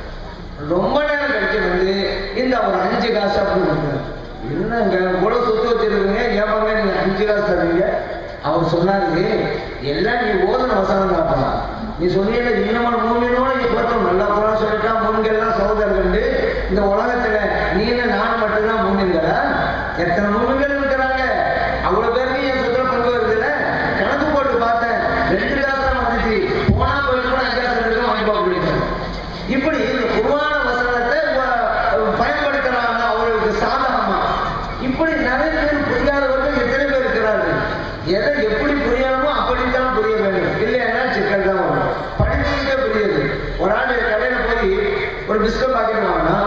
ரொம்ப நேரம் கழிச்சு வந்து இந்த ஒரு அஞ்சு காசு அப்படின்னு கொடுத்தாரு என்னங்க இவ்வளவு சொத்து வச்சிருக்கீங்க ஏமாங்க நீங்க அஞ்சு காசு தருவீங்க அவர் சொன்னாரு எல்லாம் நீ ஓதுன வசனம் தாப்பா நீ சொன்னீங்க இன்னமும் மூமினோட நீ பார்த்தோம் நல்லா குரான் சொல்லிட்டா மூன்கெல்லாம் சகோதரர்கள் இந்த உலகத்துல நீங்க நான் மட்டும்தான் மூமின்களா எத்தனை மூமின்கள் இருக்கிறாங்க அவ்வளவு பேருக்கு என் சொத்துல பங்கு வருதுல்ல கணக்கு போட்டு பார்த்தேன் ரெண்டு காசு தான் வந்துச்சு போனா போயிட்டு கூட அஞ்சு காசு இருக்கு வாங்கிப்பா அப்படின்னு இப்படி இந்த குருவான வசனத்தை வ- பயன்படுத்துறாங்க அவர்களுக்கு சாதகமா இப்படி நிறைய பேர் புரியாதவர்கள் எத்தனை பேர் இருக்கிறார்கள் எதை எப்படி புரியணுமோ அப்படித்தான் புரிய வேண்டும் இல்லைன்னா சிக்கல் தான் வரும் படிப்புக்கே புரியுது ஒரு ஆள் கடையில போய் ஒரு பிஸ்கட் பாக்கெட் வாங்கினா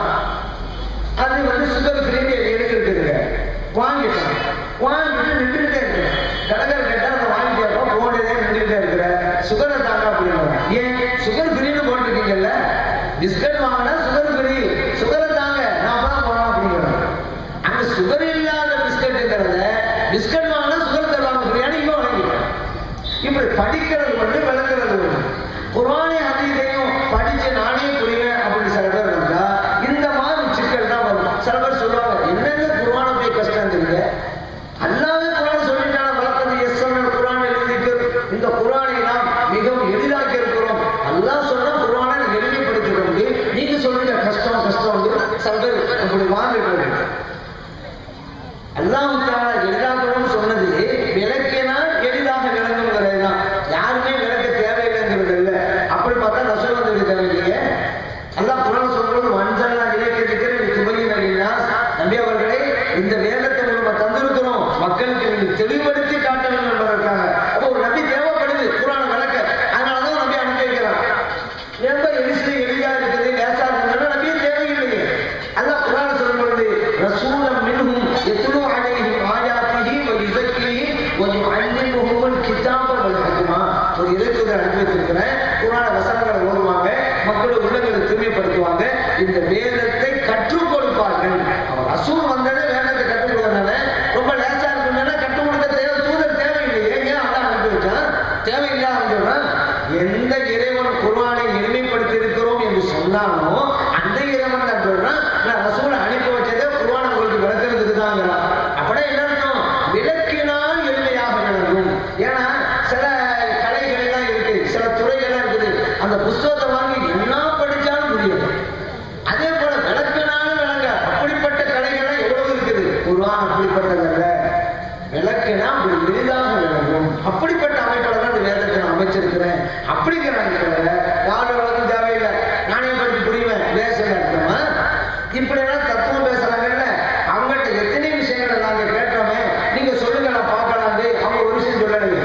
அது வந்து சுகர் ஃப்ரீ எழுதி இருக்குதுங்க வாங்கிட்டான் வாங்கிட்டு நின்றுட்டே இருக்கிறேன் கடைக்காரர் கேட்டா அதை வாங்கிட்டேப்பா போனதே நின்றுட்டே இருக்கிற சுகரை தாங்க அப்படின்னு ஏன் சுகர் ஃப்ரீன்னு போட்டிருக்கீங்கல்ல பிஸ்கட் வாங்கினா சுகர் ஃப்ரீ சுகரை தாங்க நான் அப்பதான் போனோம் அப்படிங்கிறேன் அங்க சுகர் இல்லாத பிஸ்கட்டுங்கிறத பிஸ்கட் வாங்கினா சுகர் தருவாங்க ஃப்ரீயான இவன் வாங்கிட்டேன் இப்படி படிக்கிறது ஒண்ணு விளக்குறது ஒண்ணு குரானே அதீதையும் படிச்சு நானே புரிவேன் அப்படின்னு சில பேர் இருந்தா இந்த மாதிரி சிக்கல் தான் வரும் சில பேர் சொல்லுவாங்க என்னங்க குரான போய் கஷ்டம் தெரியுங்க அல்லாவே குரான் சொல்லிட்டான வளர்ப்பது எஸ் குரான் எழுதிக்கு இந்த குரானை நாம் மிகவும் எளிதாக்கி இருக்கிறோம் அல்லாஹ் சொன்ன குரானை எளிமைப்படுத்திக்கிறோம் நீங்க சொல்லுங்க கஷ்டம் கஷ்டம் சில பேர் அப்படி வாங்கிட்டு அல்லாஹ் தாலா எளிதாக்கணும்னு சொன்னது விளக்கினால் எளிதாக விளங்குங்கிறது தான் யாருமே விளக்க தேவையில்லைங்கிறது இல்லை அப்படி பார்த்தா ரசூல் வந்து தேவையில்லைங்க அல்லாஹ் குரான் சொல்றது வஞ்சல்லா இலக்கிய இருக்கிற துபையினா நபி அவர்களே இந்த வேதத்தை நம்ம தந்திருக்கிறோம் மக்களுக்கு நீங்க தெளிவுபடுத்தி காட்ட வேண்டும் என்பதற்காக அப்போ ஒரு நபி தேவைப்படுது குரான விளக்க அதனாலதான் நபி அனுப்பி வைக்கிறான் ரொம்ப எளிசு எளிதா இருக்குது லேசா இருக்குதுன்னா நபியே தேவையில்லையே அல்லாஹ் குரான் சொல்லும் பொழுது ரசூலம் மின்ஹும் எத்லு அலைஹிம் ஆயாத்திஹி வ யுஸக்கிஹி வ யுஅல்லிமுஹுல் கிதாப வல் ஹிக்மா ஒரு இலக்குதை அனுப்பி வச்சிருக்கிறேன் குரான வசனங்களை ஓதுவாங்க மக்கள் உள்ளங்களை தூய்மைப்படுத்துவாங்க இந்த வேதத்தை கற்றுக் கொடுப்பார்கள் அவர் ரசூல் வந்ததே வேதத்தை கற்றுக் கொடுக்கறதுனால ரொம்ப லேசா இருக்குன்னா கற்றுக் கொடுக்க தேவை தூதர் தேவையில்லையே ஏன் அல்லாஹ் அனுப்பி வச்சான் தேவையில்லாத சொல்றான் எந்த இறைவன் குர்ஆனை எளிமைப்படுத்தி இருக்கிறோம் என்று சொன்னானோ அந்த இறைவன் தான் சொல்றான் நான் ரசூலை அனுப்பி வச்சதே குர்ஆனை உங்களுக்கு விளக்குறதுக்கு தாங்கிறான் அப்படியே என்ன அர்த்தம் விளக்கினால் எளிமையாக விளங்கும் ஏன்னா சில கலைகள்லாம் இருக்கு சில துறைகள்லாம் இருக்குது அந்த புஸ்தகத்தை வாங்கி என்ன படிச்சாலும் புரியும் அதே போல விளக்க அப்படிப்பட்ட அமைப்பில் தான் இந்த வேதத்தை நான் அமைச்சிருக்கிறேன் அப்படிங்கிறாங்க தவிர யார் வழக்கம் தேவையில்லை நானே படித்து புரியுவேன் பேசல அர்த்தமா இப்படியெல்லாம் தத்துவம் பேசுறாங்கல்ல அவங்கள்ட்ட எத்தனை விஷயங்களை நாங்க கேட்டோமே நீங்க சொல்லுங்க நான் பார்க்கலாண்டு அவங்க ஒரு விஷயம் சொல்லலையே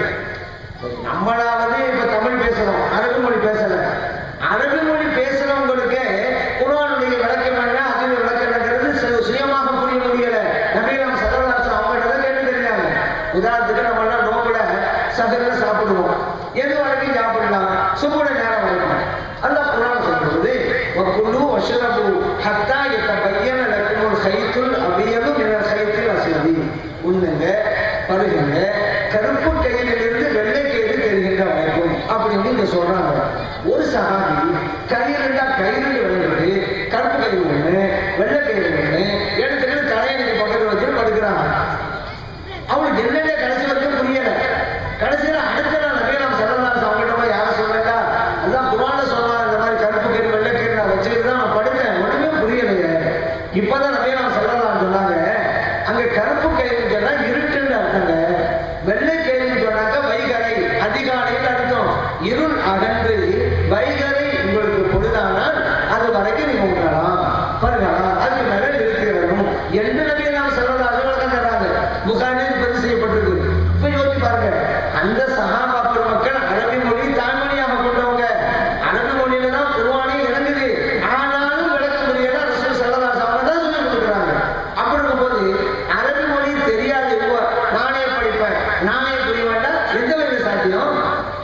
நம்மளாவது இப்ப தமிழ் பேசுறோம் அரபு மொழி பேசல அரபு மொழி பேசுறவங்களுக்கு குரானுடைய விளக்கம் என்ன அதில் விளக்கம் என்னங்கிறது சு- சுயமாக புரிய முடியல நபீனம் சதவராசம் அவங்கள்ட்ட தான் கேட்டு தெரிஞ்சாங்க உதாரணத்துக்கு நம்ம எல்லாம் நோம்புல சகரில் சாப்பிடுவோம் எது வரைக்கும் சாப்பிடலாம் சுபுட நேரம் வரைக்கும் அல்லாஹ் குரான் சொல்றது வக்குல்லு வஷ்ரபு ஹத்தா யத்தபய்யன லக்குமுல் ஹைத்துல் அபியது மினல் ஹைத்தில் அஸ்வதி உண்ணுங்க பருகுங்க கருப்பு கயிறிலிருந்து வெள்ளை கயிறு தெரிகின்ற வரைக்கும் அப்படின்னு இங்க சொல்றாங்க ஒரு சகாபி கயிறுண்டா கயிறு விளையாட்டு கருப்பு கயிறு ஒண்ணு வெள்ளை கயிறு ஒண்ணு எடுத்துக்கிட்டு தலையணைக்கு பக்கத்துல வச்சு படுக்கிறாங்க அவனுக்கு என்னென்ன கடைசி வரைக்கும் புரியல கடைசியில அடுத்த நாள் நபி நாம் சொல்லலாம் அவங்ககிட்ட போய் யாரும் சொல்லல அதான் குரான்ல சொல்லலாம் இந்த மாதிரி கருப்பு கயிறு வெள்ளை கயிறு நான் வச்சுக்கிட்டு தான் நான் படுத்தேன் ஒண்ணுமே புரியலையே இப்பதான் நபி நாம் சொல்லலாம் சொன்னாங்க அங்க கருப்பு கயிறு சொன்னா இருட்டுன்னு அர்த்தங்க வெள்ளை கயிறு சொன்னாக்க வைகரை அதிகாலைன்னு அர்த்தம் இருள் அகன்று வைகரை உங்களுக்கு பொழுதானால் அது வரைக்கும் நீங்க உண்ணலாம் பருகலாம் அதுக்கு மேல நிறுத்தி வரணும் என்று நபி நாம் சொல்லலாம் அது விளக்கம் தர்றாங்க புகாரில் பதிவு செய்யப்பட்டிருக்கு இப்ப யோசிச்சு பாருங்க அந்த சகாபா பெருமக்கள் அரபி மொழி தாய்மொழியாக கொண்டவங்க அரபி மொழியில தான் குருவானே இறங்குது ஆனாலும் விளக்க முடியல ரசூல் சல்லல்லாஹு அலைஹி வஸல்லம் தான் சொல்லி கொடுக்குறாங்க அப்படி இருக்கும்போது அரபி மொழி தெரியாது இப்போ நானே படிப்பேன் நானே புரிவேன்டா எந்த வகையில் சாத்தியம்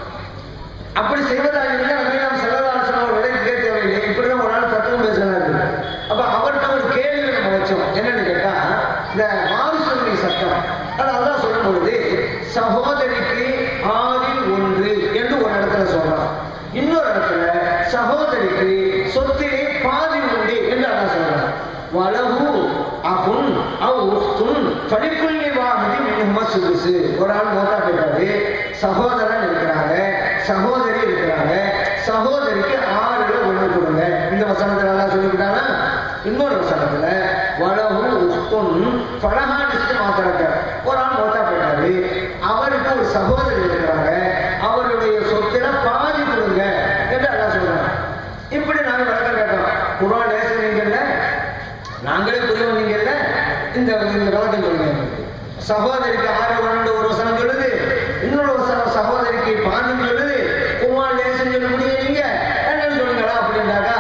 அப்படி செய்வதாக இருந்தால் நபி நாம் செல்லதாசன் அவர் விலைக்கே தேவையில்லை இப்படிதான் ஒரு நாள் தத்துவம் பேசுறாரு அப்ப அவர்கிட்ட ஒரு கேள்வி நம்ம வச்சோம் என்னன்னு கேட்டா இந்த வாரிசுரிமை சட்டம் அது அதான் சொல்லும் பொழுது சகோதரிக்கு ஆறில் ஒன்று என்று ஒரு இடத்துல சொல்றான் இன்னொரு இடத்துல சகோதரிக்கு சொத்திலே பாதி உண்டு என்று அதான் சொல்றான் வலகு அகுன் அவ் உஹ்துன் ஃபலிக்குல்லி வாஹிதி மின்ஹுமா சுதுசு ஒரு ஆள் மோட்டா போயிட்டாரு சகோதரன் இருக்கிறாங்க சகோதரி இருக்கிறாங்க சகோதரிக்கு ஆறுல ஒண்ணு கொடுங்க இந்த வசனத்துல எல்லாம் சொல்லிவிட்டானா இன்னொரு வசனத்துல வலகு உஹ்துன் ஃபலஹானிஸ்க்கு மாத்திரக்க ஒரு ஆள் மோட்டா போயிட்டாரு அவருக்கு ஒரு சகோதரி இருக்கிறாங்க அவருடைய சொத்துல பாதி கொடுங்க என்று எல்லாம் சொல்றாங்க இப்படி நாங்க விளக்கம் கேட்டோம் குரான் நேசனீங்கல்ல நாங்களே புரியும் நீங்கல்ல இந்த இந்த விளக்கம் சொல்லுங்க எங்களுக்கு. சகோதரிக்கு ஆறு ஒன்று ஒரு வசனம் சொல்லுது இன்னொரு வசனம் சகோதரிக்கு பாஞ்சு சொல்லுது குமார் லேசன் சொல்ல முடியும் நீங்க என்னன்னு சொல்லுங்களா அப்படின்னாக்கா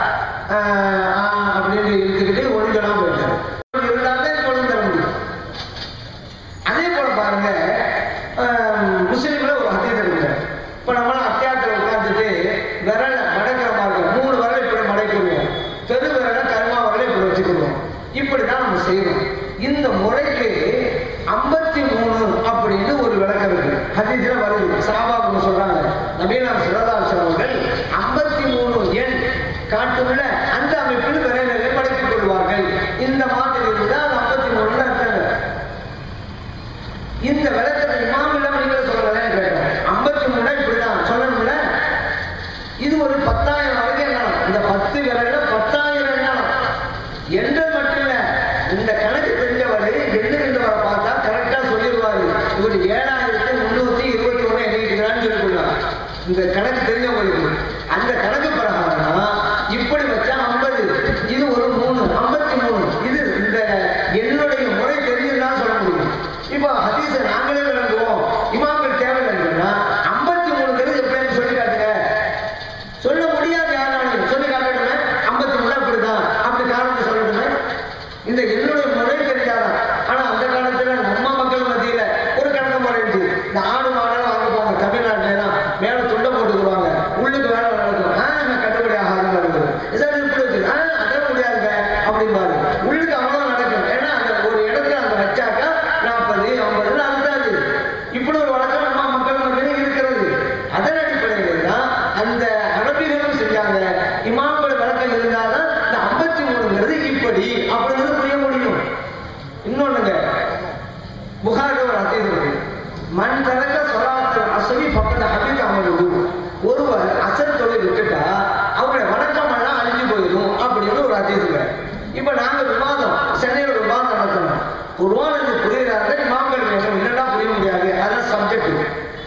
ஆஹ், ஆஹ், அப்படின்னு எடுத்துக்கிட்டு ஒழுங்கெல்லாம் போயிட்டாரு இருந்தால்தான் குழந்தை தர முடியும் அதே போல பாருங்க ஆஹ், முஸ்லிம்ல ஒரு ஹதீஸ் இருக்கு இப்ப நம்ம அத்தியாயத்துல உட்கார்ந்துட்டு விரல மடக்கிற மாதிரி மூணு விரல இப்படி மடக்கிடுவோம் பெரு விரல கருமா விரல இப்படி வச்சுக்கிடுவோம் இப்படிதான் நம்ம செய்யணும் இந்த முறைக்கு ஐம்பத்தி மூணு அப்படின்னு ஒரு விளக்கம் இருக்கு ஹதீஸ்ல வருது சாபாபு சொல்றாங்க நபீனா சிறதாசன் அவர்கள் ஐம்பத்தி மூணு எண் காட்டுள்ள அந்த அமைப்பில் விரைவில் படைத்துக் கொள்வார்கள் இந்த மாதிரி இருந்தால் அது ஐம்பத்தி மூணுல இருக்காங்க இந்த விளக்கத்தை இமாம் இல்லாம நீங்களும் சொல்லலாம் கேட்டேன் ஐம்பத்தி மூணு இப்படிதான் சொல்லணும்ல இது ஒரு பத்தாயிரம் வரைக்கும் எண்ணலாம் இந்த பத்து விரல்ல பத்தாயிரம் எண்ணலாம் என்றது மட்டும் இல்ல இந்த கணக்கு தெரிஞ்சவர் எண்ணுகின்றவரை பார்த்தா கரெக்டா சொல்லிடுவாரு இவர் ஏழாயிரத்தி முன்னூத்தி இருபத்தி ஒண்ணு எண்ணிக்கிறான்னு சொல்லிக்கொள்ளலாம் இந்த கணக்கு தெரிஞ்சவங்களுக்கு அந்த கணக்கு பிரகாரம் இப்படி வச்சா ஐம்பது இது ஒரு மூணு ஐம்பத்தி மூணு இது இந்த என்னுடைய முறை தெரிஞ்சுதான் சொல்ல முடியும் இப்போ ஹதீஸை நாங்களே விளங்குவோம் இமாம்கள் தேவையில்லைன்னா ஐம்பத்தி மூணுங்கிறது எப்படின்னு சொல்லி காட்டுங்க சொல்ல முடியாது யாராலையும் சொல்லி காட்டணுமே ஐம்பத்தி மூணு அப்படிதான் அப்படி காரணத்தை சொல்லணுமே இந்த என்னுடைய முறை தெரியாதான் ஆனா அந்த காலத்துல நம்ம மக்கள் மத்தியில ஒரு கணக்கு முறை இருக்கு இந்த ஆடு மாடெல்லாம் வாங்க போவாங்க தமிழ்நாட்டுல எல்லாம் மேல துண்டை போட்டுக்குவாங்க உள்ளுக்கு வேலை நடக்கும் ஆஹ் கட்டுப்படி ஆகாதுன்னு நடக்குது சார் இப்படி வச்சு ஆஹ் அதான் முடியாதுங்க அப்படிம்பாரு உள்ளுக்கு அவ்வளவு நடக்கும் ஏன்னா அந்த ஒரு இடத்துல அந்த வச்சாக்கா நாற்பது ஐம்பது அதுதான் இப்படி ஒரு வழக்கம் நம்ம மக்கள் மத்தியில இருக்கிறது அதன் அடிப்படையில் தான் அந்த அரபிகளும் செஞ்சாங்க இமாம்கள் வழக்கம் இருந்தாதான் இந்த ஐம்பத்தி மூணுங்கிறது இப்படி அப்படிங்கிறது புரிய முடியும் இன்னொன்னுங்க புகாரி ஒரு அத்தீது இருக்கு மண் தரக்க சொலாத்தில் அசலி பக்கத்து ஹபித் அமலுது ஒருவர் அசல் தொழில் விட்டுட்டா அவருடைய வணக்கம் எல்லாம் அழிஞ்சு போயிடும் அப்படின்னு ஒரு அத்தீதுங்க இப்ப நாங்க விவாதம் சென்னையில ஒரு விவாதம் நடத்தணும் குர்ஆனுக்கு புரியுறாங்க இமாம்கள் வேணும் இல்லைன்னா புரிய முடியாது அதான் சப்ஜெக்ட்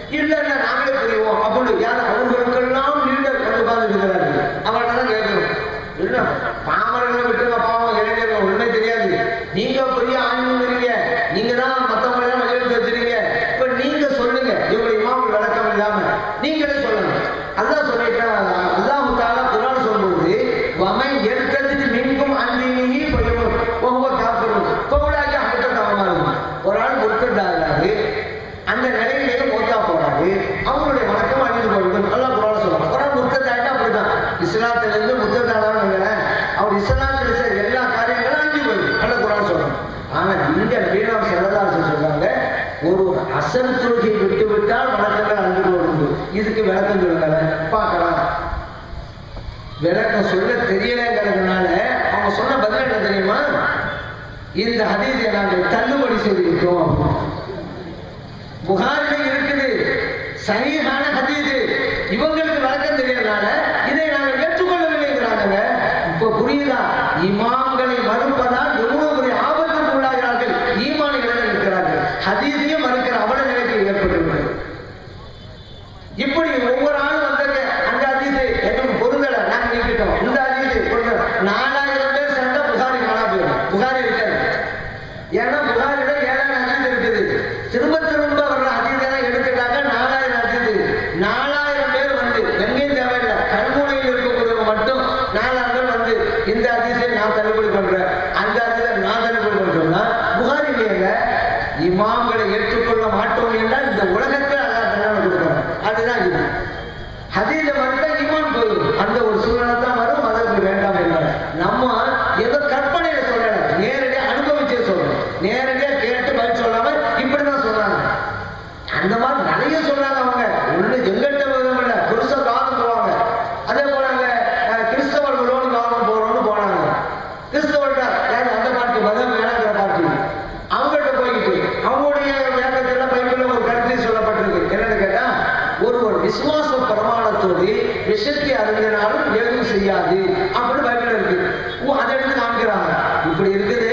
அசல் தொழுகை விட்டு விட்டால் வழக்கங்கள் அன்பு உண்டு இதுக்கு விளக்கம் சொல்லுங்களேன் பார்க்கலாம் விளக்கம் சொல்ல தெரியலங்கிறதுனால அவங்க சொன்ன பதில் என்ன தெரியுமா இந்த ஹதீஸை நாங்கள் தள்ளுபடி செய்துவிட்டோம் புகாரில இருக்குது சரியான ஹதீஸ் இவங்களுக்கு விளக்கம் தெரியறதுனால இதை நாங்கள் ஏற்றுக்கொள்ளவில்லைங்கிறாங்க இப்ப புரியுதா இமாம்களை மறுப்பதால் எவ்வளவு பெரிய ஆபத்துக்கு உள்ளாகிறார்கள் ஈமான இழந்து இருக்கிறார்கள் ஹதீஸையும் மறுக்கிற அவல நிலைக்கு ஏற்பட்டுள்ளது இப்படி ஒவ்வொரு ஆளும் வந்தாங்க அந்த அதிசு எங்களுக்கு பொருந்தல நாங்க நீக்கிட்டோம் இந்த அதிசு பொருந்தல நாலாயிரம் பேர் சேர்ந்தா புகாரி காணா போயிடும் புகாரி இருக்காது ஏன்னா புகாரில ஏழாயிரம் அதிசு இருக்குது திரும்ப திரும்ப வர்ற அதிசெல்லாம் எடுத்துட்டாக்க நாலாயிரம் அதிசு நாலாயிரம் பேர் வந்து எங்கேயும் தேவையில்லை கல்முனையில் இருக்கக்கூடியவங்க மட்டும் நாலாயிரம் பேர் வந்து இந்த அதிசை நான் தள்ளுபடி பண்றேன் அந்த அதிசை நான் தள்ளுபடி பண்றேன்னா புகாரி இல்லையங்க இமாம்களை ஏற்றுக்கொள்ள மாட்டோம் என்றால் இந்த உலகத்தில் அல்லாஹ் தண்டனை கொடுக்கணும் அதுதான் இது ஹதீஸ மறுத்தா ஈமான் போயிடும் அந்த ஒரு சூழ்நிலை தான் வரும் அதற்கு வேண்டாம் என்றார் நம்ம ஏதோ கற்பனையில சொல்லல நேரடியா அனுபவிச்சே சொல்றோம் நேரடியா கேட்டு பதில் சொல்லாம இப்படிதான் சொல்றாங்க அந்த மாதிரி நிறைய சொல்றாங்க அவங்க ஒண்ணு எங்கிட்ட விதம் இல்ல புருஷ காதம் போவாங்க அதே போல அங்க அஹ், கிறிஸ்தவர்களோடு காதம் போறோம்னு போனாங்க கிறிஸ்தவர்கிட்ட யாரு அந்த பார்ட்டி மதம் வேணாங்கிற பார்ட்டி அவங்கள்ட்ட போய்கிட்டு அவங்களுடைய வேதத்துல பைபிள்ல ஒரு கருத்து சொல்லப்பட்டிருக்கு என்னன்னு கேட்டா ஒருவர் விசுவாச பிரமாணத்தோடு விஷத்தை அறிஞனாலும் எதுவும் செய்யாது அப்படின்னு பைபிள் இருக்கு ஓ அதை எடுத்து காமிக்கிறாங்க இப்படி இருக்குது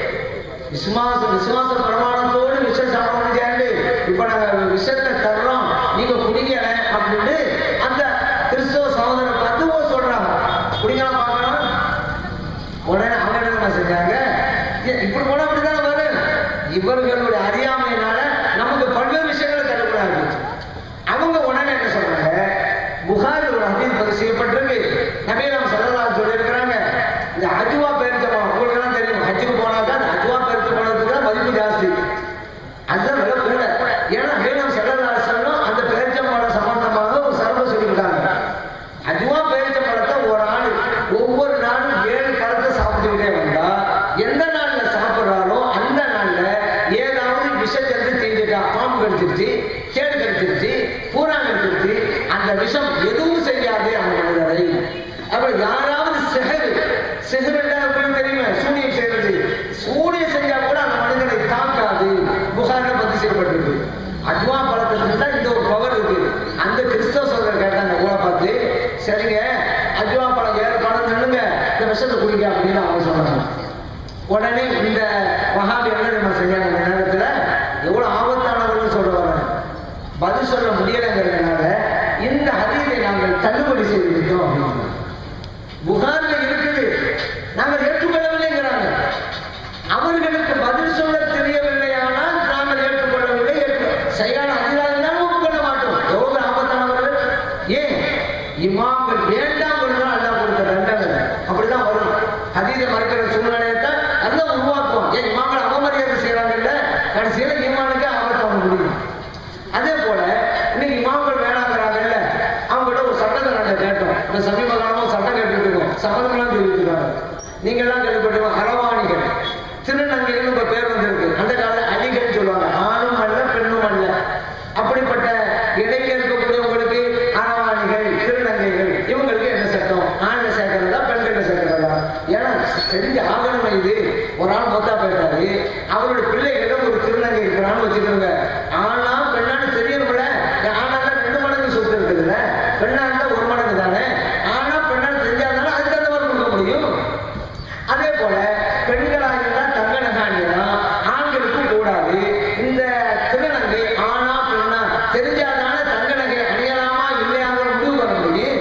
விசுவாச விசுவாச பிரமாணத்தோடு விஷம் சாப்பிட முடியாது இப்ப நாங்க விஷத்தை தர்றோம் நீங்க குடிங்க அப்படின்னு அந்த கிறிஸ்தவ சகோதரர் பார்த்து ஓ சொல்றாங்க குடிக்கலாம் பார்க்கணும் உடனே அவங்க என்ன தெரியுமா செஞ்சாங்க ஏ, இப்படி போனா அப்படிதானே வரும் இவர்களுடைய அறியாமையினால நமக்கு பல்வேறு விஷயங்களை தடுக்கிறாங்க அவங்க உடனே என்ன சொல்றாங்க புகாரி ஒரு ஹதீஸ் பதிவு செய்யப்பட்டிருக்கு நபீ நம்ம சொல்லலாம் சொல்லியிருக்கிறாங்க இந்த அஜுவா பேரிச்சம்பழம் உங்களுக்கு எல்லாம் தெரியும் ஹஜ்ஜுக்கு போனாக்கா அந்த அஜுவா பேரிச்சம்பழத்துக்கு தான் மதிப்பு ஜாஸ்தி அதுதான் விலை கூட ஏன்னா வேணும் செல்லலாம் சொல்லும் அந்த பேரிச்சம்பழம் சம்பந்தமாக ஒரு சரம்பு சொல்லிவிட்டாங்க அதுவா பேரிச்ச பழத்தை ஒரு ஆள் ஒவ்வொரு நாளும் ஏழு பழத்தை சாப்பிட்டுக்கிட்டே வந்தா எந்த நாள்ல சாப்பிடுறாரோ அந்த நாள்ல ஏதாவது விஷத்தை தீண்டுட்டா பாம்பு கடிச்சிருச்சு கேடு கடிச்சிருச்சு பூரா கடிச்சிருச்சு அந்த விஷம் எதுவும் செய்யாது அந்த மனிதரை அப்ப யாராவது சிகரு சிகர் அப்படின்னு தெரியுமா சூனியம் செய்யறது சூனியம் செஞ்சா கூட அந்த மனிதனை தாக்காது புகாரில பதிவு செய்யப்பட்டிருக்கு அஜ்வா பழத்துக்கு தான் இந்த ஒரு பவர் இருக்கு அந்த கிறிஸ்தவ சோதரர் கேட்டாங்க ஊரை பார்த்து சரிங்க அஜ்வா பழம் ஏழு பழம் நின்னுங்க இந்த விஷத்தை குடிங்க அப்படின்னு அவங்க சொன்னாங்க உடனே இந்த மகாபி என்ன தெரியுமா செஞ்சாங்க இந்த நேரத்துல எவ்வளவு ஆபத்தானவர்கள் சொல்றாங்க பதில் சொல்ல முடியலைங்கிறதுனால இந்த ஹதீஸை நாங்கள் தள்ளுபடி செய்து விட்டோம் அப்படின்னு புகார்ல இருக்குது நாங்கள் ஏற்றுக்கொள்ளவில்லைங்கிறாங்க அவர்களுக்கு பதில் சொல்ல தெரியவில்லையானால் நாங்கள் ஏற்றுக்கொள்ளவில்லை ஏற்று சரியான அதிகாரம் ஒப்புக்கொள்ள மாட்டோம் எவ்வளவு ஆபத்தானவர்கள் ஏன் இமாம்கள் வேண்டாம் என்றால் அல்லாஹ் கொடுத்த தண்டனை அப்படிதான் வரும் அதீத மறுக்கிற சூழ்நிலையத்தான் அல்லாஹ் உருவாக்குவோம் ஏன் இமாம்கள் அவமரியாதை செய்யறாங்கல்ல கடைசியில ஈமானுக்கு ஆபத்து அவங்க முடியும் அதே போல இன்னைக்கு இமாம்கள் வேணாங்கிறாங்கல்ல அவங்ககிட்ட ஒரு சட்டத்தை நாங்கள் கேட்டோம் இந்த சமீப காலமா சட்டம் கேட்டுட்டு இருக்கோம் சம்மதம்லாம் தெரிவிக்கிறாங்க நீங்க எல்லாம் கேள்விப்பட்டிருக்கோம் அரவாணிகள் திருநங்கைகள் உங்க பேர் வந்திருக்கு அந்த காலத்துல அடிகள் சொல்லுவாங்க ஆணும் அல்ல பெண்ணும் அல்ல அப்படிப்பட்ட இடையில இருக்கக்கூடியவங்களுக்கு அரவாணிகள் திருநங்கைகள் இவங்களுக்கு என்ன சட்டம் ஆண்ல சேர்க்கிறதா பெண்கள்ல சேர்க்கிறதா ஏன்னா தெரிஞ்ச ஆகணும் இது ஒரு ஆள் மொத்தா போயிட்டாரு அவருடைய பிள்ளைகளிடம் ஒரு திருநங்கை இருக்கிறான்னு வச்சுக்கிறோங்க ஆனா பெண்ணான்னு தெரியணும்ல ஆனா ரெண்டு மடங்கு சொத்து இருக்குதுல்ல பெண்ணா இருந்தா ஒரு மடங்கு தானே ஆனா பெண்ணான்னு தெரிஞ்சாதானே அதுக்கு தகுந்த மாதிரி கொடுக்க முடியும் அதே போல பெண்களாக இருந்தால் தங்க நகாணியெல்லாம் ஆண்களுக்கும் கூடாது இந்த திருநங்கை ஆணா பெண்ணா தெரிஞ்சாதானே தங்க நகை அணியலாமா இல்லையாங்கிற முடிவு பண்ண முடியும்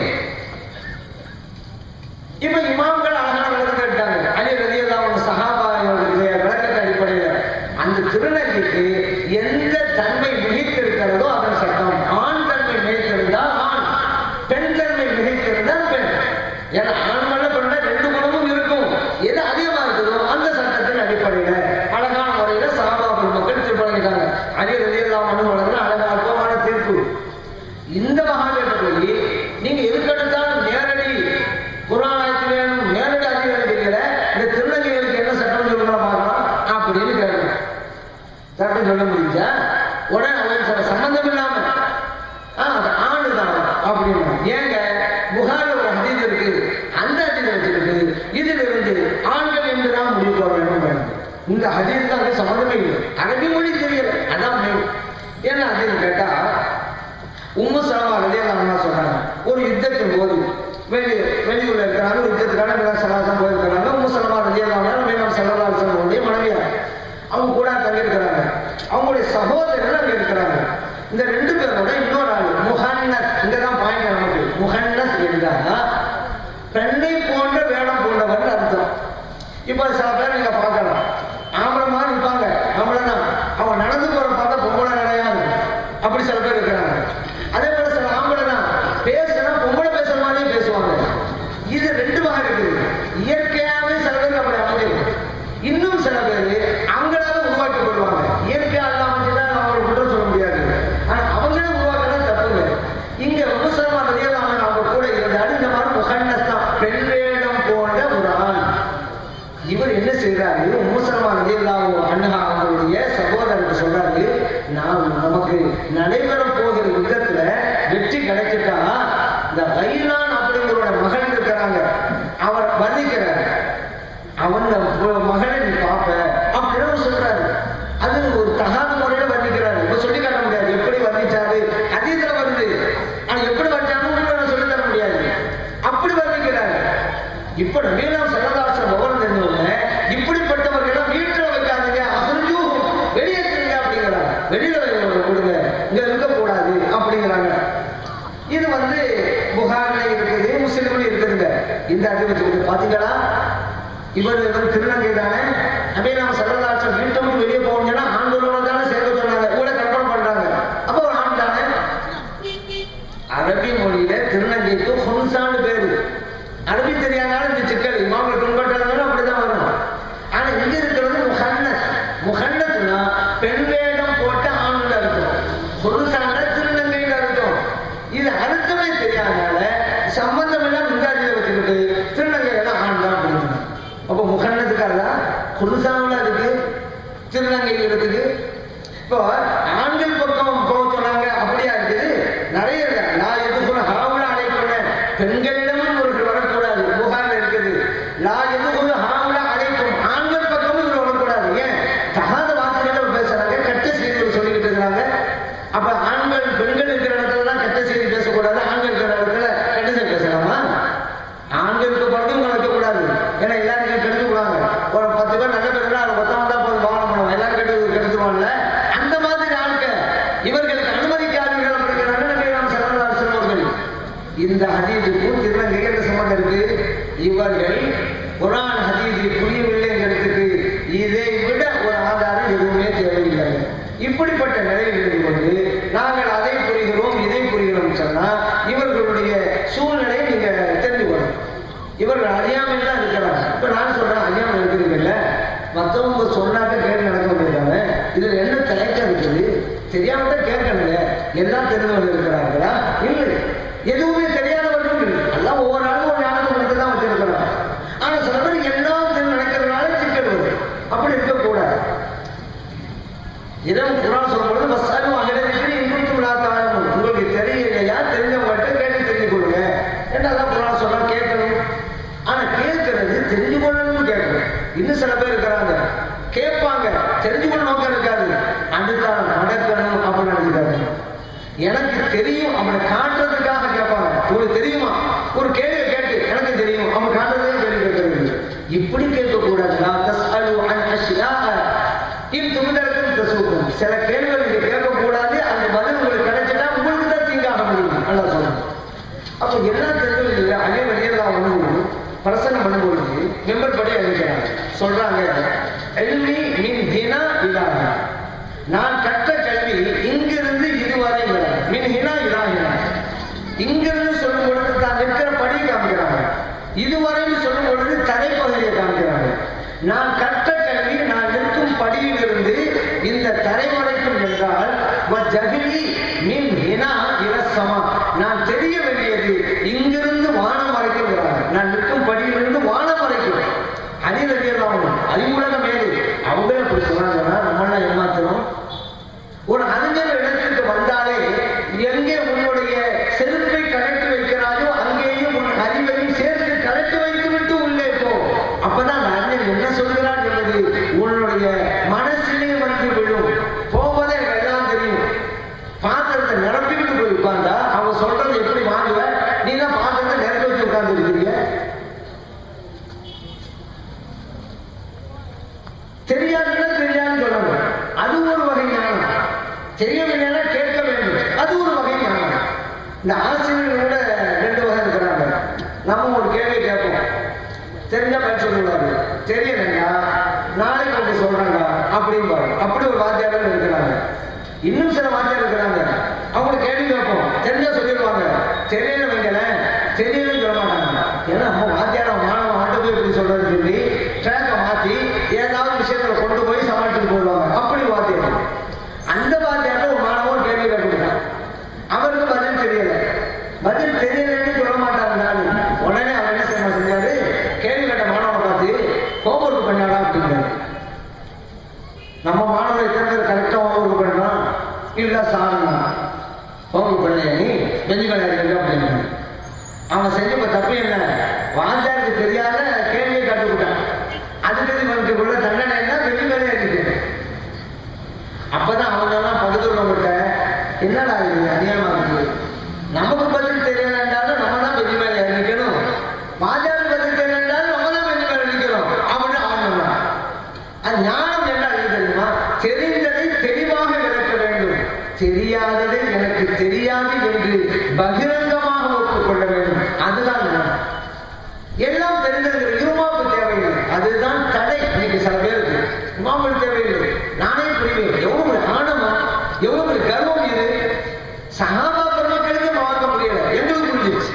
இப்ப இமாம்கள் அழகான விளக்கம் கேட்டாங்க அலி ரலியல்லாஹு சஹாபாவுடைய விளக்கத்தை அடிப்படையில் அந்த திருநங்கைக்கு எந்த தன்மை மிகைத்திருக்கிறதோ அதன் சட்டம் ஆண் தன்மை மிகைத்திருந்தால் ஆண் பெண் தன்மை மிகைத்திருந்தால் பெண் ஏன்னா ஆண் மல்ல பெண்ண ரெண்டு குணமும் இருக்கும் எது அதிகமா இருக்குதோ அந்த சட்டத்தின் அடிப்படையில் அழகான முறையில சஹாபாக்கள் மக்கள் தீர்ப்பளிக்கிறாங்க அலி ரலியல்லாஹு அன்ஹு வழங்கின அழகான அற்புதமான தீர்ப்பு இந்த மகாவீரத்தை போய் நீங்க எதுக்கெடுத்தாலும் நேரடி புராணத்தில் வேணும் நேரடி அதிகாரம் தெரியல இந்த திருநங்கைகளுக்கு என்ன சட்டம் சொல்லுங்க பார்க்கலாம் அப்படின்னு கேட்கணும் சட்டம் சொல்ல முடிஞ்சா உடனே அவன் சொல்ல சம்பந்தம் இல்லாம ஆ, அது ஆணு தான் அப்படின்னு ஏங்க புகார்ல ஒரு ஹதீஸ் இருக்கு அந்த ஹதீஸ் வச்சுக்கிட்டு இதுல இருந்து ஆண்கள் என்றுதான் முடிவு போட வேண்டும் இந்த ஹதீஸ் தான் அது சம்மந்தமே இல்லை அரபி மொழி தெரியல அதான் main. என்ன ஹதீஸ் கேட்டா உம்மு சலமா ரலியல்லாஹு சொல்றாங்க ஒரு யுத்தத்தின் போது வெளி வெளியூர்ல இருக்கிறாங்க ஒரு யுத்தத்துக்கான மேலாம் சலாசம் போயிருக்கிறாங்க உம்மு சலமா ரலியல்லாஹு மேலாம் சல்லல்லாஹு அலைஹி வஸல்லம் மனைவியா அவங்க கூட தங்கி இருக்கிறாங்க அவங்களுடைய சகோதரர்கள் அங்க இருக்கிறாங்க இந்த ரெண்டு பேரோட இன்னொரு ஆள் முஹன்னஸ் இங்கதான் பாயிண்ட் நமக்கு முஹன்னஸ் என்றா பெண்ணை போன்ற வேடம் பூண்டவன் அர்த்தம் இப்ப சில பேர் நீங்க பார்க்கலாம் ஆம்பளை மாதிரி இருப்பாங்க ஆம்பளை தான் அவன் நடந்து போற பார்த்தா பொம்பளை கிடையாது அப்படி சில பேர் இருக்கிறாங்க அதே போல சில ஆம்பளை தான் பேசுனா பொம்பளை பேசுற மாதிரியே பேசுவாங்க இது ரெண்டு வகை இருக்குது இயற்கையாவே சில பேர் அப்படி அமைஞ்சிடும் இன்னும் சில பேர் அவங்களால உருவாக்கி கொள்வாங்க இயற்கையா எல்லாம் அமைஞ்சுதான் அவங்களை குற்றம் சொல்ல முடியாது ஆனா அவங்களே உருவாக்கினா தப்புங்க இங்க விமர்சனமா தெரியாம அவங்க கூட இருந்தாரு இந்த மாதிரி முகன்னஸ் தான் பெண் வேடம் போன்ற ஒரு ஆண் இவர் என்ன செய்யறாரு மூசலமா ரலியல்லாஹு அன்ஹா அவங்களுடைய சகோதரருக்கு சொல்றாரு நான் நமக்கு நடைபெற போகிற யுத்தத்துல வெற்றி கிடைச்சிட்டா இந்த கைலான் அப்படிங்கிற மகன் இருக்கிறாங்க அவர் வர்ணிக்கிறார் அவன் மகனை நீ பார்ப்ப அப்படின்னு அவர் சொல்றாரு அது ஒரு தகாத முறையில வர்ணிக்கிறாரு இப்ப சொல்லி காட்ட முடியாது எப்படி வர்ணிச்சாரு அதீதல வருது ஆனா எப்படி வர்ணிச்சாலும் சொல்லி தர முடியாது அப்படி வர்ணிக்கிறாரு இப்ப நவீனம் சரதாசன் விவரம் தெரிஞ்சவங்க இப்படிப்பட்டவர்கள் வீட்டுல வைக்காதீங்க அசஞ்சு வெளியேற்றுங்க அப்படிங்கிறாங்க வெளியில வைக்கிறவங்க கொடுங்க இங்க இருக்கக்கூடாது அப்படிங்கிறாங்க இது வந்து புகார்ல இருக்குது முஸ்லிம்ல இருக்குதுங்க இந்த அறிவிச்சு பாத்தீங்களா இவர் இவர் திருநங்கை தானே நவீனம் சரதாசன் வீட்டை விட்டு வெளியே போகணும்னா ஆண்களோட தானே சேர்க்க சொன்னாங்க கூட கற்பனை பண்றாங்க அப்ப ஒரு ஆண் தானே அரபி மொழியில திருநங்கைக்கு ஹுன்சான்னு பேரு அரபி தெரியாதனால இந்த சிக்கல் இமாம பின்பற்றதுனால அப்படிதான் வரும் ஆனா இங்க இருக்கிறது முகன்னஸ் முகன்னஸ்னா பெண் வேடம் போட்ட ஆணுல இருக்கும் ஹுன்சான திருநங்கையில இருக்கும் இது அர்த்தமே தெரியாதனால சம்பந்தம் எல்லாம் முந்தாதியில வச்சுக்கிட்டு திருநங்கை எல்லாம் ஆண் தான் அப்படின்னு அப்ப முகன்னதுக்காக ஹுன்சாவில் இருக்கு திருநங்கையில் இருக்குது இப்போ ஆண்கள் பக்கம் போக சொன்னாங்க அப்படியா இருக்குது நிறைய இருக்கு நான் எதுக்குள்ள ஹாவுல அழைக்கல பெண்களிடமும் இவர்கள் வரக்கூடாது புகார்ல இருக்குது நான் எதுக்குள்ள ஹாவுல அழைக்கும் ஆண்கள் பக்கமும் இவர் வரக்கூடாது ஏன் தகாத வார்த்தைகள் பேசுறாங்க கெட்ட செய்திகள் சொல்லிக்கிட்டு இருக்கிறாங்க அப்ப ஆண்கள் பெண்கள் இருக்கிற இடத்துல தான் கெட்ட செய்தி பேசக்கூடாது ஆண்கள் இருக்கிற இடத்துல கெட்ட செய்தி பேசலாமா ஆண்களுக்கு பழக்கம் இவங்க வைக்கக்கூடாது ஏன்னா எல்லாரும் கெடுத்து விடுவாங்க ஒரு பத்து பேர் நல்ல பேர் அதை மொத்தம் வந்தா போதும் வாகனம் பண்ணுவோம் எல்லாரும் கெட்டு கெடுத்துருவாங்கல்ல அந்த மாதிரி ஆட்கள் இவர்களுக்கு அனுமதிக்காதீர்கள் அப்படிங்கிறாங்க நபி நாம் சல்லல்லாஹு சொல்வார்கள் இந்த ஹதீஸுக்கும் திருநங்கை என்ற சம்பந்தம் இருக்கு இவர்கள் குரான் ஹதீஸை புரியவில்லைங்கிறதுக்கு இதை விட ஒரு ஆதாரம் எதுவுமே தேவையில்லை இப்படிப்பட்ட நிலையில் இருந்து கொண்டு நாங்கள் அதை புரிகிறோம் இதை புரிகிறோம் சொன்னா இவர்களுடைய சூழ்நிலையை நீங்க தெரிந்து கொள்ளணும் இவர்கள் அறியாமல் தான் இருக்கிறாங்க இப்ப நான் சொல்றேன் அறியாமல் இருக்கிறீங்கல்ல மத்தவங்க சொன்னாக்க கேட்டு நடக்க முடியாத இதுல என்ன தயக்கம் இருக்குது தெரியாம தான் கேட்கணுங்க எல்லாம் தெரிஞ்சவர்கள் இருக்கிறார்களா இல்லை எதுவுமே தெரியாதவர்களும் இல்லை எல்லாம் ஒவ்வொரு ஆளும் ஒரு ஞானத்தை கொடுத்து தான் வச்சிருக்கிறாங்க ஆனா சில பேர் எல்லாம் தெரிஞ்சு நடக்கிறதுனால சிக்கல் வருது அப்படி இருக்கக்கூடாது இடம் குரான் சொல்லும்போது பஸ்ஸாலு அகிலத்திற்கு இன்புறுத்தும் விழாத்தாலும் உங்களுக்கு தெரியலையா தெரிஞ்சவங்கள்ட்ட கேட்டு தெரிஞ்சு கொள்ளுங்க என்னதான் குரான் சொன்னா கேட்கணும் ஆனா கேட்கறது தெரிஞ்சு கொள்ளணும்னு கேட்கணும் இன்னும் சில பேர் இருக்கிறாங்க கேட்பாங்க தெரிஞ்சு கொள்ள நோக்கம் இருக்காது அடுத்தால் நடக்கணும் அப்படின்னு நினைக்கிறாங்க எனக்கு தெரியும் அவனை காட்டுறதுக்காக கேட்பாங்க உங்களுக்கு தெரியுமா ஒரு கேள்வி கேட்டு எனக்கு தெரியும் அவன் காட்டுறதையும் கேள்வி கேட்கறது இப்படி கேட்கக்கூடாது நான் தஸ்அலு அன் அஷ்யாஅ இன் துமிதரக்கும் தசூக்கும் சில கேள்விகள் நீங்க கேட்கக்கூடாது அந்த பதில் உங்களுக்கு கிடைச்சிட்டா உங்களுக்கு தான் தீங்காக முடியும் நல்லா சொல்லுங்க அப்ப எல்லா தெரிஞ்சவங்க அங்கே வெளியெல்லாம் ஒண்ணு பிரசன்னம் பண்ணும்பொழுது மெம்பர் படி அறிவிக்கிறாங்க சொல்றாங்க எல்மி மின் ஹினா இலாஹி நான் கற்ற கல்வி இங்கிருந்து இதுவரை வரை மின் ஹினா இலாஹினா இங்கிருந்து சொல்லும் பொழுது தான் நிற்கிற படியை காமிக்கிறாங்க இதுவரைன்னு சொல்லும் பொழுது தரைப்பகுதியை காமிக்கிறாங்க நான் கற்ற கல்வி நான் நிற்கும் படியிலிருந்து இந்த தரை வரைக்கும் என்றால் ஜகிலி மின் ஹினா இலசமா நான் தெரிய வேண்டியது இங்கிருந்து வானம் வரைக்கும் இருக்கிறாங்க நான் நிற்கும் படியிலிருந்து வானம் வரைக்கும் அறிவறியலாம் அறிவுலக மேலே அவங்களே அப்படி சொன்னாங்கன்னா நம்ம ஏமாத்துறோம் ஒரு அறிஞர் தெரியவில்லைன்னா கேட்க வேண்டும் அது ஒரு வகை ஞானம் இந்த ஆசிரியர்களோட ரெண்டு வகை இருக்கிறாங்க நம்ம ஒரு கேள்வி கேட்போம் தெரிஞ்சா பதில் சொல்லுவாரு தெரியலைங்க நாளைக்கு வந்து சொல்றாங்க அப்படிம்பாரு அப்படி ஒரு வாத்தியார்கள் இருக்கிறாங்க இன்னும் சில வாத்தியார் இருக்கிறாங்க அவங்க கேள்வி கேட்போம் தெரிஞ்சா சொல்லிடுவாங்க தெரியல வைங்களேன் தெரியலன்னு சொல்ல மாட்டாங்க ஏன்னா நம்ம வாத்தியார மாணவன் ஆண்டு போய் இப்படி சொல்றது சொல்லி ட்ராக்கை மாத்தி ஏதாவது விஷயத்துல கொண்டு போய் சமாளிச்சுட்டு போடுவாங்க அப்படி வாத்தியார் அந்த வாத்தியார்ட்ட ஒரு மாணவன் கேள்வி கேட்டுக்கிட்டான் அவருக்கு பதில் தெரியல பதில் தெரியலன்னு சொல்ல மாட்டாங்க நானு உடனே அவர் என்ன செய்ய செஞ்சாரு கேள்வி கேட்ட மாணவனை பார்த்து ஹோம்ஒர்க் பண்ணாடா அப்படிங்கிறாரு நம்ம மாணவர் எத்தனை பேர் கரெக்டா ஹோம்ஒர்க் பண்றான் இல்ல சாருங்க ஹோம்ஒர்க் பண்ணலையா நீ பெஞ்சு மேல இருக்க அப்படிங்கிறாரு அவன் செஞ்ச தப்பு என்ன வாத்தியாருக்கு தெரியாத கேள்வியை கட்டுக்கிட்டான் அதுக்கு இவனுக்கு உள்ள தண்டனை என்ன வெளி மேலே இருக்கு அப்பதான் அவங்க எல்லாம் பக்கத்துள்ளவங்கிட்ட என்னடா இது அநியாயமா இருக்கு நமக்கு பதில் தெரியலன்றாலும் நம்ம தான் பெஞ்சு மேல நிக்கணும் வாத்தியாருக்கு பதில் தெரியலன்றாலும் நம்ம தான் பெஞ்சு மேல நிக்கிறோம் அப்படின்னு அவன் சொன்னான் அது ஞானம் என்ன இருக்கு தெரியுமா தெரிந்ததை தெளிவாக விளக்க வேண்டும் தெரியாததை எனக்கு தெரியாது என்று பகிரங்கமாக ஒப்புக்கொள்ள வேண்டும் அதுதான் ஞானம் எல்லாம் தெரிந்தது இருமாப்பு தேவையில்லை அதுதான் தடை இன்னைக்கு சில பேருக்கு இமாமல் தேவையில்லை நானே புரிவேன் எவ்வளவு ஒரு ஆணவம் எவ்வளவு ஒரு கர்வம் இது சகாபா பெருமக்களுக்கு பார்க்க முடியல எங்களுக்கு புரிஞ்சிருச்சு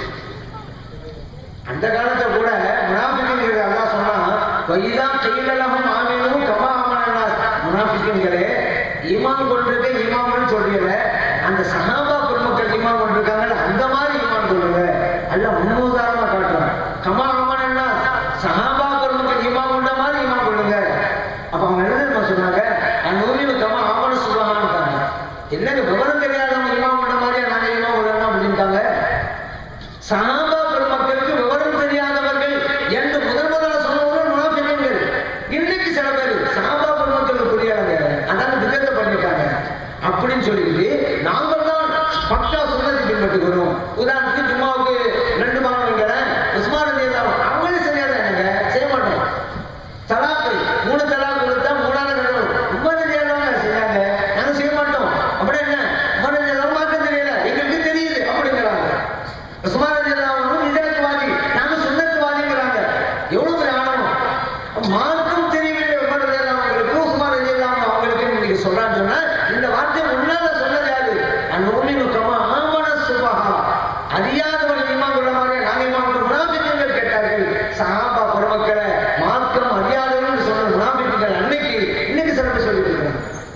அந்த காலத்துல கூட முனாபிக்கிறது அல்லா சொன்னா வைதா கையிலகம் ஆமீனும் கமா ஆமனா முனாபிக்கங்களே ஈமான் கொண்டிருக்க ஈமான் சொல்றீங்க அந்த சஹாபா பெருமக்கள் ஈமான் கொண்டிருக்காங்கல்ல அந்த மாதிரி ஈமான் கொள்ளுங்க அல்ல முன்னுதாரணமா காட்டுறான் கமா ஆமனா சஹாபா பெருமக்கள் ஈமான் கொண்ட மாதிரி ஈமான் கொள்ளுங்க அப்ப அவங்க என்ன தெரியுமா சொன்னாங்க அந்நூலில் கமா ஆமன சுபகான்ட்டாங்க என்னங்க விவரம் தெரியாதவங்க ஈமான் கொண்ட மாதிரியா நாங்க ஈமான் கொள்ளணும் அப்படின்ட்டாங்க சஹாபா பெருமக்களுக்கு விவரம் தெரியாதவர்கள் என்று முதல் முதல்ல சொன்னவர்கள் முனாஃபிகீன்கள் இன்னைக்கு சில பேர் சஹாபா பெருமக்களுக்கு புரியாதுங்க அதான விதத்தை பண்ணிட்டாங்க அப்படின்னு சொல்லிட்டு நாங்கள் தான் பக்கா சுண்ணத்தை பின்பற்றுகிறோம் உதாரணத்துக்கு ஜும்மாவுக்கு ரெண்டு மாணவங்களை உஸ்மான் அலி அல்லாஹ் அவங்களே சரியாத என்னங்க செய்ய மாட்டோம் தலாக்கு மூணு தலாக்கு கொடுத்தா மூணாவது கடவுள் உமர் அலி அல்லாஹ் செய்யாங்க நாங்க செய்ய மாட்டோம் அப்படி என்ன உமர் அலி அல்லாஹ் பார்க்க தெரியல எங்களுக்கு தெரியுது அப்படிங்கிறாங்க உஸ்மான் ரலியல்லாஹு அன்ஹு விதத்துவாதி நாங்க சுன்னத்துவாதிங்கிறாங்க எவ்வளவு பெரிய ஆணவம் மார்க்கம் தெரியவில்லை உமர் ரலியல்லாஹு அவங்களுக்கு உஸ்மான் ரலியல்லாஹு அன்ஹு அவங்களுக்கு நீங்க சொல்றான்னு சொன்னா இந்த வார்த்தை முன்னால சொன்னது யாரு அந்நூமினு கமா ஆமன சுபஹா அறியாதவன் ஈமான் கொள்ள மாதிரி நாங்க ஈமான் கொள்ள முனாஃபிக்குகள் கேட்டார்கள் சஹாபா பெருமக்களை மார்க்கம் அறியாதவன் சொன்ன முனாஃபிக்குகள் அன்னைக்கு இன்னைக்கு சிறப்பு சொல்லிட்டு இருக்கிறாங்க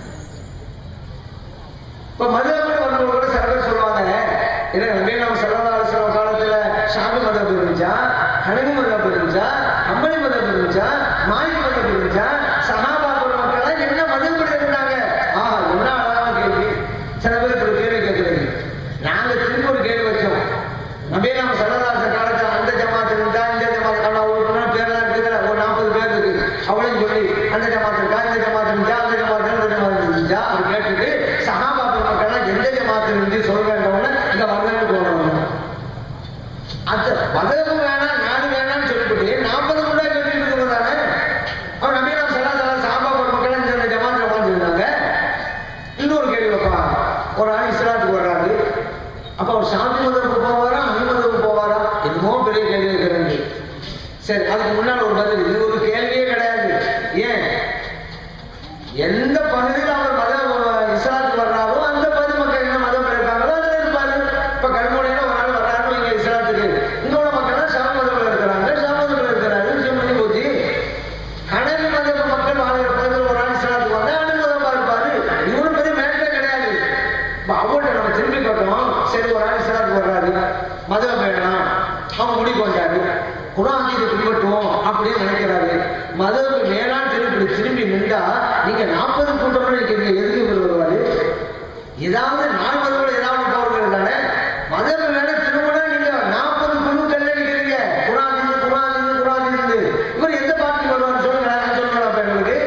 இப்ப மதுரை வரும்போது கூட சில பேர் சொல்லுவாங்க என்ன நபீனம் சரதாலோசன காலத்துல ஷாமி மதம் இருந்துச்சா ஹனவி மதம் இருந்துச்சா அம்பளி மதம் இருந்துச்சா மாலிக் மதம் இருந்துச்சா சஹாபா மக்கள் என்ன மதம் இருந்தாங்க ஆஹா என்ன அழகான கேள்வி சில பேர் இப்படி கேள்வி கேட்கிறது நாங்க திரும்ப ஒரு கேள்வி வச்சோம் நபீனம் சரதாலோசன காலத்துல அந்த ஜமாத்து இருந்தா இந்த ஜமாத்து அவ்வளோ ஒரு பேர்லாம் இருக்குதுல்ல ஒரு நாற்பது பேர் இருக்கு அவளையும் சொல்லி அந்த ஜமாத்து இருக்கா இந்த ஜமாத்து இருந்துச்சா அந்த ஜமாத்து இந்த ஜமாத்து இருந்துச்சா அவர் கேட்டுட்டு சஹாபா மக்கள்லாம் எந்த ஜமாத்து இருந்து சொல்றவங்க இங்க வரலாறு போனவங்க அந்த மதம் வேணாம் நாடு வேணாம்னு சொல்லிவிட்டு நாற்பது முன்னாடி கேட்டுட்டு இருக்கிறது தானே அவன் நம்பி நாம் சலா சலா சாபா மக்கள் இந்த ஜமாத்துல உட்காந்துருந்தாங்க இன்னொரு கேள்வி வைப்பா ஒரு ஆள் இஸ்லாத்துக்கு வர்றாரு அப்ப அவர் சாந்தி மதத்துக்கு போவாரா அனுமதத்துக்கு போவாரா என்னமோ பெரிய கேள்வி இருக்கிறது சரி அதுக்கு முன்னால் ஒரு பதில் இது ஒரு கேள்வியே கிடையாது ஏன் எந்த பகுதியில் அவர் மத இஸ்லாத்துக்கு வர்றாரோ அந்த பகுதி மக்கள் என்ன மதம் இருக்காங்களோ அதுல இருப்பாரு இப்ப கல்முனையில ஒரு ஆள் வர்றாரு இங்க இஸ்லாத்துக்கு இங்க உள்ள மக்கள் ஷாம மதத்துல இருக்கிறாங்க ஷாம மதத்துல இருக்கிறாரு விஷயம் பண்ணி போச்சு கணவி மத மக்கள் வாழ்கிற பகுதியில் ஒரு ஆள் இஸ்லாத்துக்கு வந்தா அனுமதமா இருப்பாரு இவரு பெரிய மேட்டே கிடையாது இப்ப அவர்கிட்ட நம்ம திரும்பி கேட்டோம் சரி ஒரு ஆள் இஸ்லாத்துக்கு வர்றாரு மதம் வேணாம் அவன் முடிவு வந்தாரு குரான் இதை பின்பற்றுவோம் அப்படின்னு நினைக்கிறாரு மதம் வேணாம் திரும்பி திரும்பி நின்றா நீங்க நாற்பது கூட்டம் நினைக்கிறீங்க எதுக்கு இவர் வருவாரு ஏதாவது நாலு மதங்கள் ஏதாவது போறது தானே மதம் வேணா திரும்பினா நீங்க நாற்பது குழுக்கள் நினைக்கிறீங்க குரான் இது குரான் இது குரான் இது இவர் எந்த பார்ட்டி வருவான்னு சொல்லுங்க நான் சொல்லுங்களா அப்ப எங்களுக்கு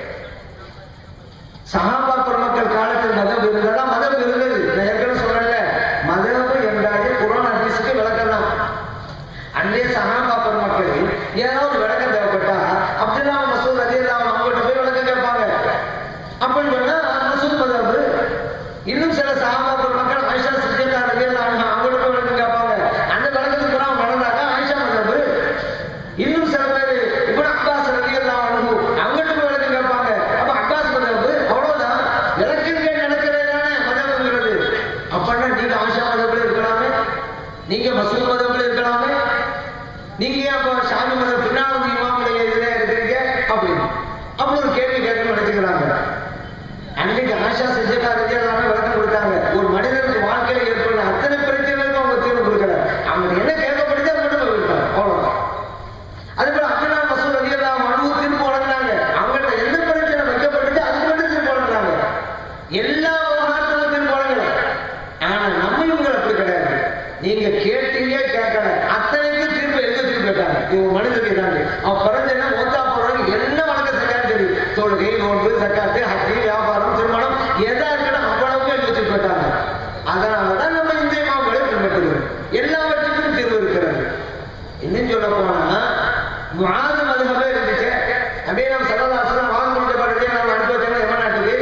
சஹாபா பெருமக்கள் காலத்தில் மதம் இருந்ததா மதம் இருந்தது நான் ஏற்கனவே சொல்லல மதம் என்றாலே குரான் ஹதீஸுக்கு விளக்கலாம் அன்றைய சஹாபா பெருமக்கள் ஏதாவது விளக்கம் தேவைப்பட்டா அப்துல்லா மசூத் அலி அல்லா அவங்கள்ட்ட போய் விளக்கம் கேட்பாங்க அப்படின்னு சொன்னா மசூத் மதம் இன்னும் சில சகாபாக்கள் மக்கள் ஆயிஷா சித்தியக்கா ரலியல்லாஹு அன்ஹா அவங்களுக்கு விளக்கம் கேட்பாங்க அந்த விளக்கத்துக்கு புறம் நடந்தாங்க ஆயிஷா மதபு இன்னும் சில பேர் இப்னு அப்பாஸ் ரலியல்லாஹு அன்ஹு அவங்களுக்கு விளக்கம் கேட்பாங்க அப்ப அப்பாஸ் மதபு அவ்வளவுதான் விளக்கங்க நடக்கிறதானே மதபுங்கிறது அப்படின்னா நீங்க ஆயிஷா மதபுல இருக்கலாமே நீங்க மசூல் மதபுல இருக்கலாமே நீங்க ஏன் அப்ப ஷாமி மதம் பின்னால் வந்து இமாமுடைய இதுல இருக்கிறீங்க அப்படின்னு அப்படி ஒரு கேள்வி கேட்கணும்னு நினைச்சுக்கிறாங்க அன்னைக்கு ஆஷா செஞ்சக்கா ரஜியெல்லாம் விளக்கம் கொடுத்தாங்க ஒரு மனிதனுக்கு வாழ்க்கையில ஏற்படுற அத்தனை பிரச்சனைகளுக்கும் அவங்க தீர்வு கொடுக்கல அவங்க என்ன கேட்கப்படுது அதை மட்டும் கொடுத்தாங்க அவ்வளவுதான் அதே போல அப்துல்லா மசூல் ரஜியெல்லாம் அணுவு தீர்ப்பு வழங்கினாங்க அவங்கள்ட்ட எந்த பிரச்சனை வைக்கப்பட்டுச்சு அதுக்கு மட்டும் தீர்ப்பு வழங்கினாங்க எல்லா விவகாரத்திலும் தீர்ப்பு வழங்கல ஆனா நம்ம இவங்க அப்படி கிடையாது நீங்க கேட்டீங்க கேட்கல அத்தனைக்கும் தீர்ப்பு எங்க தீர்ப்பு கேட்டாங்க இவங்க மனிதனுக்கு தாண்டி அவன் பிறந்தேன்னா மூத்தா போறவங்க என்ன வழக்கம் செஞ்சாலும் சரி தொழுகை நோன்பு சக்காத்து ஹஜ்ஜி வியாபாரம் திருமணம் எதா இருக்கணும் அவ்வளவுக்கு எழுதி தீர்ப்பு கேட்டாங்க அதனாலதான் நம்ம இந்த இமாம்களை பின்பற்றுகிறோம் எல்லாவற்றுக்கும் தீர்வு இருக்கிறது இன்னும் சொல்ல போனா முஆது மதுஹபே இருந்துச்சு அப்படியே நம்ம சல்லல்லாஹு வாங்க முடிக்கப்பட்டதே நம்ம அனுப்பி வச்சாங்க யமன் நாட்டுக்கு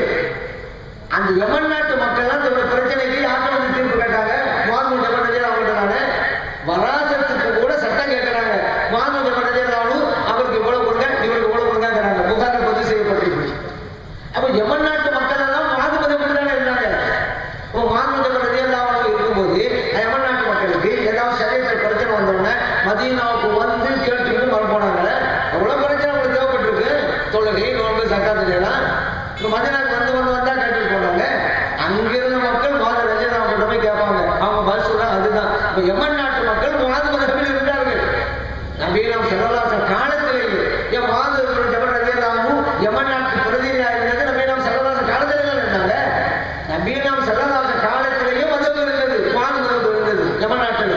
அந்த யமன் நாட்டு மக்கள்லாம் தன்னோட பிரச்சனைக்கு யார்கிட்ட வந்து தீர்ப்பு கேட்டாங்க முஆது முடிக்கப்பட்டதே அவங்கள்ட்ட தானே வராசத்துக்கு கூட சட்டம் கேட்கறாங்க முஆது முடிக்கப்பட்டதே ஆளும் அவருக்கு இவ்வளவு கொடுங்க இவருக்கு இவ்வளவு கொடுங்கிறாங்க புகாரை பதிவு செய்யப்பட்டிருக்கு அப்ப யமன் நாட்டு மக்கள் எல்லாம் முஆது மதப்பட்டு தானே இருந்தாங்க இப்போ மாநில ரதியல்லாவும் இருக்கும்போது யமன் நாட்டு மக்களுக்கு ஏதாவது சரீரத்தில் பிரச்சனை வந்தோடனே மதீனாவுக்கு வந்து கேட்டுட்டு மறு போனாங்க எவ்வளவு பிரச்சனை உங்களுக்கு தேவைப்பட்டிருக்கு தொழுகை நோன்பு சக்காத்துல எல்லாம் இப்போ மதீனாவுக்கு வந்து வந்து வந்தா கேட்டுட்டு போனாங்க அங்கிருந்த மக்கள் மாத ரஜனா அவங்கள்ட்ட போய் கேட்பாங்க அவங்க பதில் சொல்றாங்க அதுதான் இப்போ யமன் நாட்டு மக்கள் மாத மதத்தில் இருந்தார்கள் நபீனம் செல்லலாசன் காலத்திலேயே என் மாத ஜபன் ரஜியல்லாவும் யமன் நாட்டு பிரதிநிதியா இருந்தது நபீனம் செல்லலாசன் காலத்திலே தான் இருந்தாங்க நபீனம் செல்லலாச காலத்திலேயே மதம் இருந்தது மான் மதம் இருந்தது யமநாட்டில்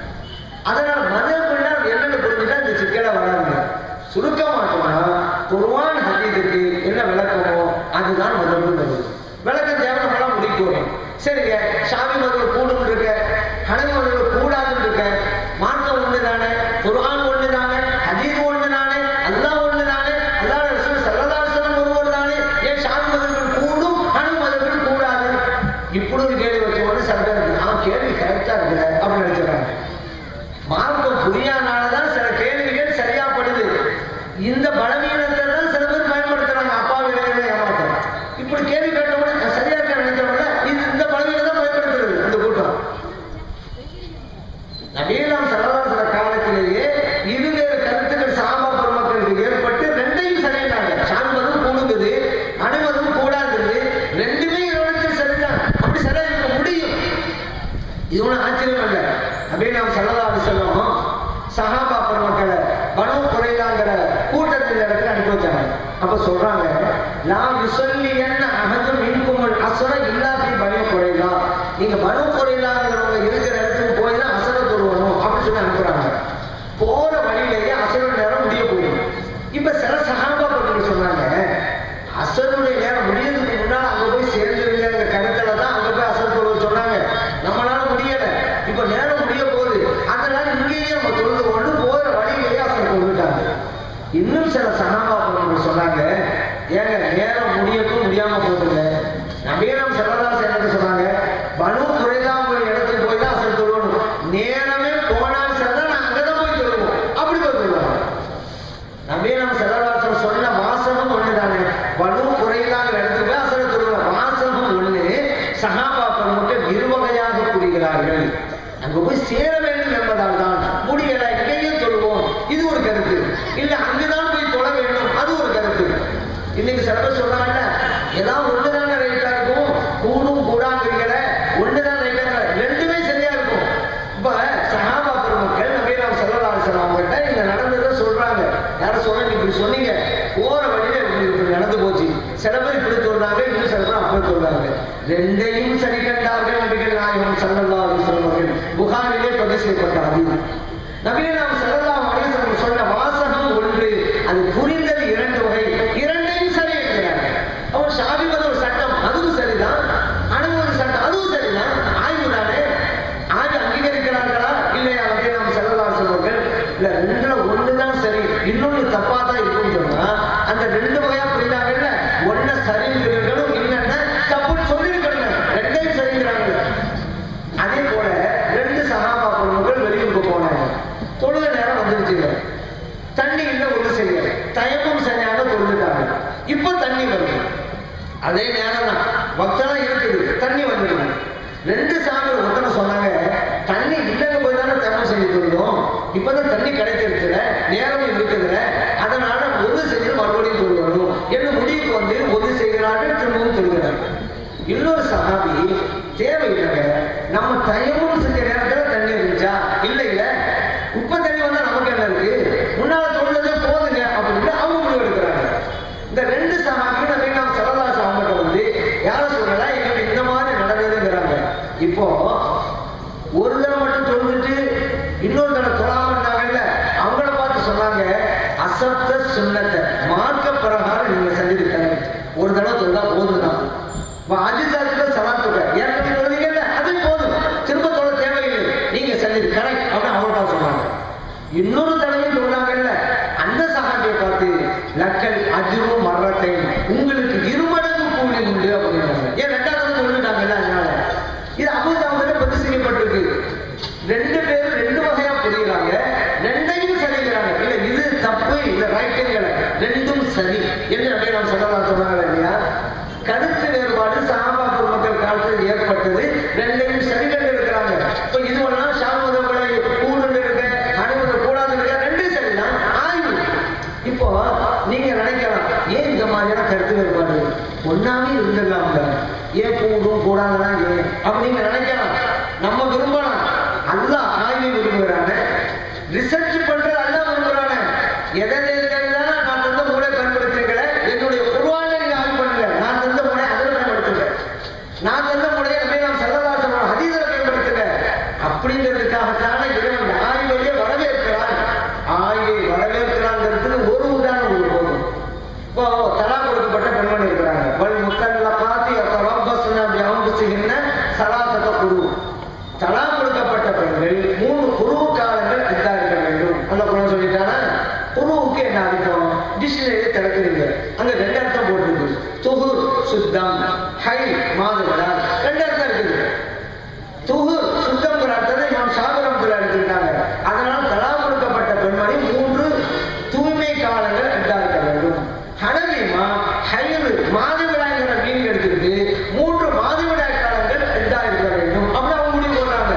அதனால மதம்னா என்னன்னு புரிஞ்சுட்டா இந்த சிக்கலை வராதுங்க சுருக்கமாட்டோம்னா குர்ஆன் ஹதீஸுக்கு என்ன விளக்கமோ அதுதான் மதம்ன்றது விளக்கம் தேவை நம்மளாம் முடிக்கணும் சரிங்க சாமி மதம் கூடும் இருக்க ஹனவி மதம் கூடாதுன்னு இருக்க மார்க்கம் ஒண்ணு தானே குர்ஆன் ஒண்ணு தானே ஹதீஸ் ஒண்ணு தானே அல்லாஹ் ஒண்ணு தானே அல்லாஹ் ரசூல் ஸல்லல்லாஹு அலைஹி வஸல்லம் ஒருவர் தானே ஏன் சாமி மதங்கள் கூடும் ஹனவி மதங்கள் கூடாது இப்படி ஒரு கேள்வி வச்ச உடனே சில பேர் இருக்கு ஆ கேள்வி கரெக்டா இருக்குல்ல அப்படின்னு நினைச்சுறாங்க மார்க்கம் புரியாதனாலதான் சில கேள்விகள் சரியா படுது இந்த பலவீனத்தை தான் சில பேர் பயன்படுத்துறாங்க அப்பா விளையாட ஏமாத்த இப்படி கேள்வி கேட்ட உடனே சரியா இருக்க நினைச்சவங்க இது இந்த பலவீனம் தான் பயன்படுத்துறது இந்த கூட்டம் நபீலாம் சரதாசர காலத்திலேயே இருவேறு கருத்துக்கள் சாபா பெருமக்களுக்கு ஏற்பட்டு ரெண்டையும் சரியில்லைங்க சாம்பதும் கூடுங்குது அனுமதும் கூடாதுது ரெண்டுமே இவனுக்கு சரிதான் அப்படி சரியா இருக்க முடியும் இது ஒன்றும் ஆச்சரியம் இல்லை அப்படின்னு நாம் சொல்லலாம் சொல்லுவோம் சஹாபா பெருமக்களை பனு குறைதாங்கிற கூட்டத்தின் இடத்துல அனுப்பி வச்சாங்க அப்ப சொல்றாங்க நான் யுசல்லி என்ன அகது மின்குமல் அசுர இல்லாத்தி பனு குறைதா நீங்க பனு குறைதாங்கிறவங்க இருக்கிற இடத்துக்கு போய் தான் அசர தொழுவணும் அப்படின்னு சொல்லி அனுப்புறாங்க போற வழியிலேயே அசர நேரம் முடிய போகுது இப்ப சில சஹாபா பெருமக்கள் சொன்னாங்க அசருடைய நேரம் முடியறதுக்கு முன்னால அங்க போய் சேர்ந்துருங்கிற கருத்துல தான் அங்க போய் அசர் தொழுவ சொன்னாங்க நம்மளால முடியல இப்ப நேரம் முடிய போகுது அதனால இங்கேயே நம்ம தொழுது கொண்டு போற வழியிலேயே அசர் தொழுவிட்டாங்க இன்னும் சில சகாபாக்கள் சொன்னாங்க ஏங்க நேரம் முடியட்டும் முடியாம போகுதுங்க நபீனம் செல்லதாஸ் என்ன சொன்னாங்க பனு குறைதாங்க இடத்துக்கு போய் தான் அசர் தொழுவணும் நேரமே போனாலும் சரிதான் நான் அங்கதான் போய் தொழுவோம் அப்படி போய் தொழுவாங்க நபீனம் செல்லதாசன் சொன்ன வாசகம் ஒண்ணுதானே வலு குறையில்லாத இடத்துக்கு போய் அசர தொழுவார் வாசகம் ஒண்ணு சகாபா பெருமக்கள் இருவகையாக புரிகிறார்கள் அங்க போய் சேர வேண்டும் என்பதால் தான் முடியல இங்கேயும் தொழுவோம் இது ஒரு கருத்து இல்ல அங்குதான் போய் தொழ வேண்டும் அது ஒரு கருத்து இன்னைக்கு சில பேர் சொல்றாங்கல்ல ஏதாவது ஒண்ணுதானே ரைட்டா இருக்கும் கூடும் கூடாங்கிறீங்கள ஒண்ணுதான் ரைட்டா ரெண்டுமே சரியா இருக்கும் இப்ப சஹாபா பெருமக்கள் நபீராம் செல்லலாம் அவங்ககிட்ட இங்க நடந்ததை சொல்றாங்க யாரும் சொல்ல நீ இப்படி சொன்னீங்க போற வழியில இப்படி இப்படி நடந்து போச்சு சில பேர் இப்படி சொல்றாங்க இன்னும் சில பேர் அப்படி சொல்றாங்க ரெண்டையும் சரி கண்டார்கள் நபிகள் நாயகம் சல்லல்லா அலிஸ்வர்கள் புகாரிலே பதிவு செய்யப்பட்ட அதிகம் நபிகள் நாம் சல்லல்லா அலிஸ்வர்கள் சொன்ன வாசகம் ஒன்று அது புரிந்தது இரண்டு வகை இரண்டையும் சரி என்கிறாங்க அவர் ஷாபி ஒரு சட்டம் அதுவும் சரிதான் அனுமதி சட்டம் அதுவும் சரிதான் ஆய்வு தானே ஆய்வு அங்கீகரிக்கிறார்களா இல்லையா அப்படின்னு நாம் செல்லலாம் சொல்வார்கள் இல்ல ரெண்டுல ஒண்ணுதான் சரி இன்னொன்னு தப்பா தான் இருக்கும்னு சொன்னா அந்த ரெண்டு வகையா புரிந்தாங்கல்ல ஒன்ன சரின்னு இருக்கணும் இல்லைன்னா தப்புன்னு சொல்லியிருக்கணும் ரெண்டே சஹாபி தேவையில்லைங்க நம்ம தயமும் செஞ்ச நேரத்துல தண்ணி இருந்துச்சா இல்ல இல்ல உப்ப தண்ணி வந்தா நமக்கு என்ன இருக்கு முன்னால தொழுதே போதுங்க அப்படின்னு அவங்க முடிவு எடுக்கிறாங்க இந்த ரெண்டு சஹாபி நபி நாம் சரதாச அவங்கள்ட்ட வந்து யாரும் சொல்லல எங்களுக்கு இந்த மாதிரி நடந்ததுங்கிறாங்க இப்போ ஒரு தடவை மட்டும் தொழுதுட்டு இன்னொரு தடவை தொழாம இருந்தாங்கல்ல அவங்கள பார்த்து சொன்னாங்க அசத்த சுண்ணத்தை மார்க்க பிரகாரம் நீங்க செஞ்சிருக்காங்க ஒரு தடவை தொழுதா போதும் தான் அஜிதாத்துல சலாத்துக்க ஏற்கனவே தொழுதீங்கல்ல அது போதும் திரும்ப தொழ தேவையில்லை நீங்க செஞ்சது கரெக்ட் அப்படின்னு அவங்கள்ட்ட சொன்னாங்க இன்னொரு தடவையும் சொன்னாங்கல்ல அந்த சகாபியை பார்த்து லக்கல் அஜுரும் மரணத்தை உங்களுக்கு இருமடங்கு கூலி உண்டு அப்படின்னாங்க ஏன் ரெண்டாவது சொல்லிட்டாங்கல்ல அதனால இது அபுதாபுல பதிவு செய்யப்பட்டிருக்கு ரெண்டு பேரும் ரெண்டு வகையா புரியுறாங்க ரெண்டையும் சரிங்கிறாங்க இல்ல இது தப்பு இல்ல ரைட்டுங்கிற ரெண்டும் சரி என்று அப்படியே நாம் சொல்லலாம் சொன்னாங்க இல்லையா கருத்து வேறுபாடு சாபா மக்கள் காலத்தில் ஏற்பட்டது ரெண்டையும் சரி கண்டு இருக்கிறாங்க இப்ப இதுவெல்லாம் சாமதங்களை கூடுன்னு இருக்க அனுமதி கூடாது இருக்க ரெண்டும் சரிதான் ஆய்வு இப்போ நீங்க நினைக்கலாம் ஏன் இந்த மாதிரியான கருத்து வேறுபாடு ஒன்னாவே இருந்துடலாம்ல ஏன் கூடும் கூடாதுன்னா ஏன் அப்படி நீங்க நினைக்கலாம் நம்ம விரும்பலாம் அல்ல ஆய்வை விரும்புகிறாங்க ரிசர்ச் பண்றது அல்ல விரும்புறாங்க எதை எதெல்லாம் நான் தந்த மூளை பயன்படுத்துறீங்களே என்னுடைய குருவான நீங்க ஆய்வு பண்ணுங்க நான் தந்த மூளை அதில் பயன்படுத்துங்க நான் தந்த முறையை அப்படியே நாம் செல்லதாசன் அதீதில் பயன்படுத்துங்க அப்படிங்கிறதுக்காகத்தான இறைவன் ஆய்வையே வரவேற்கிறான் ஆய்வை வரவேற்கிறாங்கிறதுக்கு ஒரு உதாரணம் ஒரு போதும் இப்போ தலா கொடுக்கப்பட்ட பெண்மணி இருக்கிறாங்க வல் முத்தல்ல பார்த்து தலம்பஸ்னா வியாபசிகின்ற சலாசத குரு தலா கொடுக்கப்பட்ட பெண்கள் மூணு குரு காலங்கள் இதா இருக்க வேண்டும் அந்த குணம் சொல்லிட்டானா குருவுக்கு என்ன அர்த்தம் டிக்ஷனரியை திறக்குறீங்க அங்க ரெண்டு அர்த்தம் போட்டுருக்கு துகுர் சுத்தம் ஹை மாதவிடா ரெண்டு அர்த்தம் இருக்குது துகுர் சுத்தம்ங்கிற அர்த்தத்தை இமாம் சாபரம் எடுத்துக்கிட்டாங்க அதனால தலா கொடுக்கப்பட்ட பெண்மணி மூன்று தூய்மை காலங்கள் ரெண்டா இருக்க வேண்டும் ஹனவிமா ஹைரு மாதவிடாய்ங்கிற மீன் எடுத்துக்கிட்டு மூன்று மாதவிடாய் காலங்கள் ரெண்டா இருக்க வேண்டும் அப்படி அவங்க முடிவு போடுறாங்க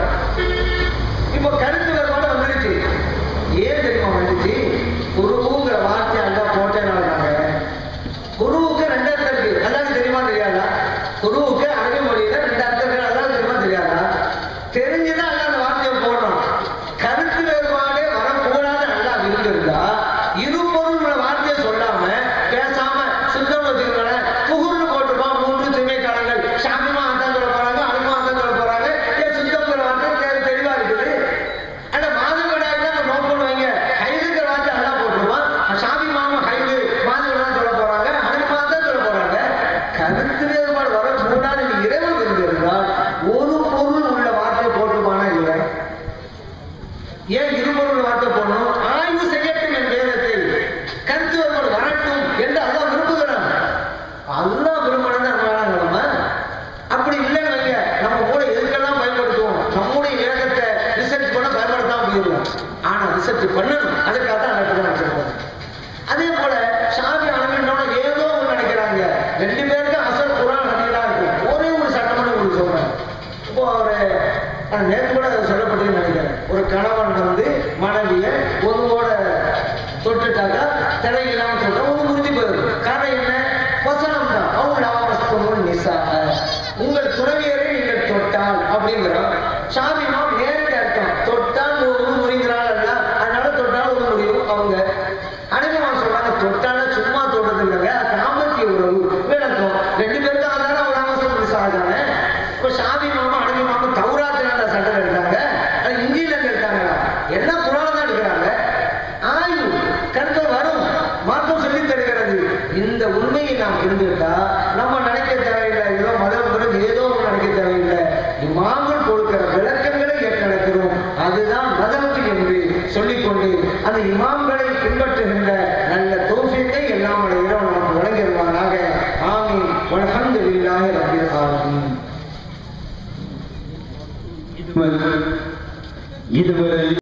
இப்போ கருத்து வேறுபாடு வந்துருச்சு ஏன் தெரியுமா வந்துச்சு குருவுங்கிற வார்த்தை அல்ல போட்டேனாங்க குருவுக்கு ரெண்டு அர்த்தம் இருக்கு அல்லாது தெரியுமா தெரியாதா குருவுக்கு அரபி மொழியில ரெண்டு அர்த்தம் இருக்கு அல்லாது தெரியுமா தெரியாதா தெரிஞ்சுதான் அல்ல அந்த வார்த்தையை போடுறோம் கருத்து வேறுபாடே வரக்கூடாது அல்லா இருந்திருந்தா இரு பொருள் உள்ள வார்த்தையை சொல்லாம பேசாம சுத்தம் வச்சுக்கிறேன் புகுர்னு போட்டுப்பான் மூன்று தூய்மை காலங்கள் சாமிமா அதான் சொல்ல போறாங்க அனுமா அதான் சொல்ல போறாங்க ஏன் சுத்தம்ங்கிற வார்த்தை தெ- தெளிவா இருக்குது ஆனா மாதவிடாய் தான் நோட் பண்ணுவாங்க ஹைதுங்கிற வார்த்தை அல்லா போட்டுருவான் சாமி மாமா ஹைது மாதவிடாய் சொல்ல போறாங்க அனுமா தான் சொல்ல போறாங்க கருத்து வேறுபாடு வரக்கூடாது நீ இறைவன் இருந்திருந்தால் ஒரு பொருள் உள்ள வார்த்தை போட்டுப்பானா இல்லையா ஏன் இருபொருள் வார்த்தை போடணும் ஆய்வு செய்யட்டும் என் வேதத்தை கருத்து வேறுபாடு வரட்டும் என்று அல்லாஹ் விரும்புகிறான் அல்லாஹ் விரும்பினது நம்ம அப்படி இல்லைன்னு வைங்க நம்ம கூட எதுக்கெல்லாம் பயன்படுத்துவோம் நம்முடைய வேதத்தை ரிசர்ச் பண்ண பயன்படுத்தாம போயிடலாம் ஆனா ரிசர்ச் பண்ணணும் அதுக்காக தான் நடக்குது நான் சொல்றேன் அதே போல ஷாபி அணுகின்றவங்க ஏதோ ஒன்று நினைக்கிறாங்க ரெண்டு பேருக்கும் அசல் குரான் ஹதீஸா இருக்கு ஒரே ஒரு சட்டமன்ற உங்களுக்கு சொல்றேன் இப்போ ஒரு நான் நேற்று கூட அது சொல்லப்பட்டதுன்னு நினைக்கிறேன் ஒரு கணவன் வந்து மனைவியை ஒருவோட தொட்டுட்டாக்கா தடை இல்லாம சொல்ற ஒரு முறிஞ்சு போயிடும் காரணம் என்ன வசனம் தான் அவங்க நிசா உங்கள் துறவியரை நீங்கள் தொட்டால் அப்படிங்கிறோம் சாமி மாம் நேரடி அர்த்தம் தொட்டால் ஒரு முறிங்கிறாள் அல்ல அதனால தொட்டால் ஒரு முடியும் அவங்க அனுபவம் சொல்றாங்க தொட்டால சும்மா தொடுறது இல்லைங்க தாம்பத்திய உறவு விளக்கம் ரெண்டு பேருக்கும் அதான ஒரு அவசரம் சாதானே இப்ப சாமி மாமா அனுபவி மாமா தௌராத்துல அந்த சட்டம் எடுத்தாங்க அது இந்தியில எடுத்தாங்களா எல்லாம் புராணம் தான் எடுக்கிறாங்க ஆய்வு கருத்து வரும் மாற்றம் சொல்லி தருகிறது இந்த உண்மையை நாம் புரிஞ்சுக்கிட்டா நம்ம நினைக்க தேவையில்லை ஏதோ மதம் ஏதோ ஒண்ணு நினைக்க தேவையில்லை இமாம்கள் கொடுக்கிற விளக்கங்களை ஏற்று நடக்கிறோம் அதுதான் மதம் என்று சொல்லிக்கொண்டு அந்த இமாம்களை பின்பற்றுகின்ற நல்ல தோஃபியத்தை எல்லாம் உடைய இறைவன் நமக்கு வழங்கிடுவானாக ஆமீன் வல்ஹம்துலில்லாஹி ரப்பில் ஆலமீன் இதுவரை இதுவரை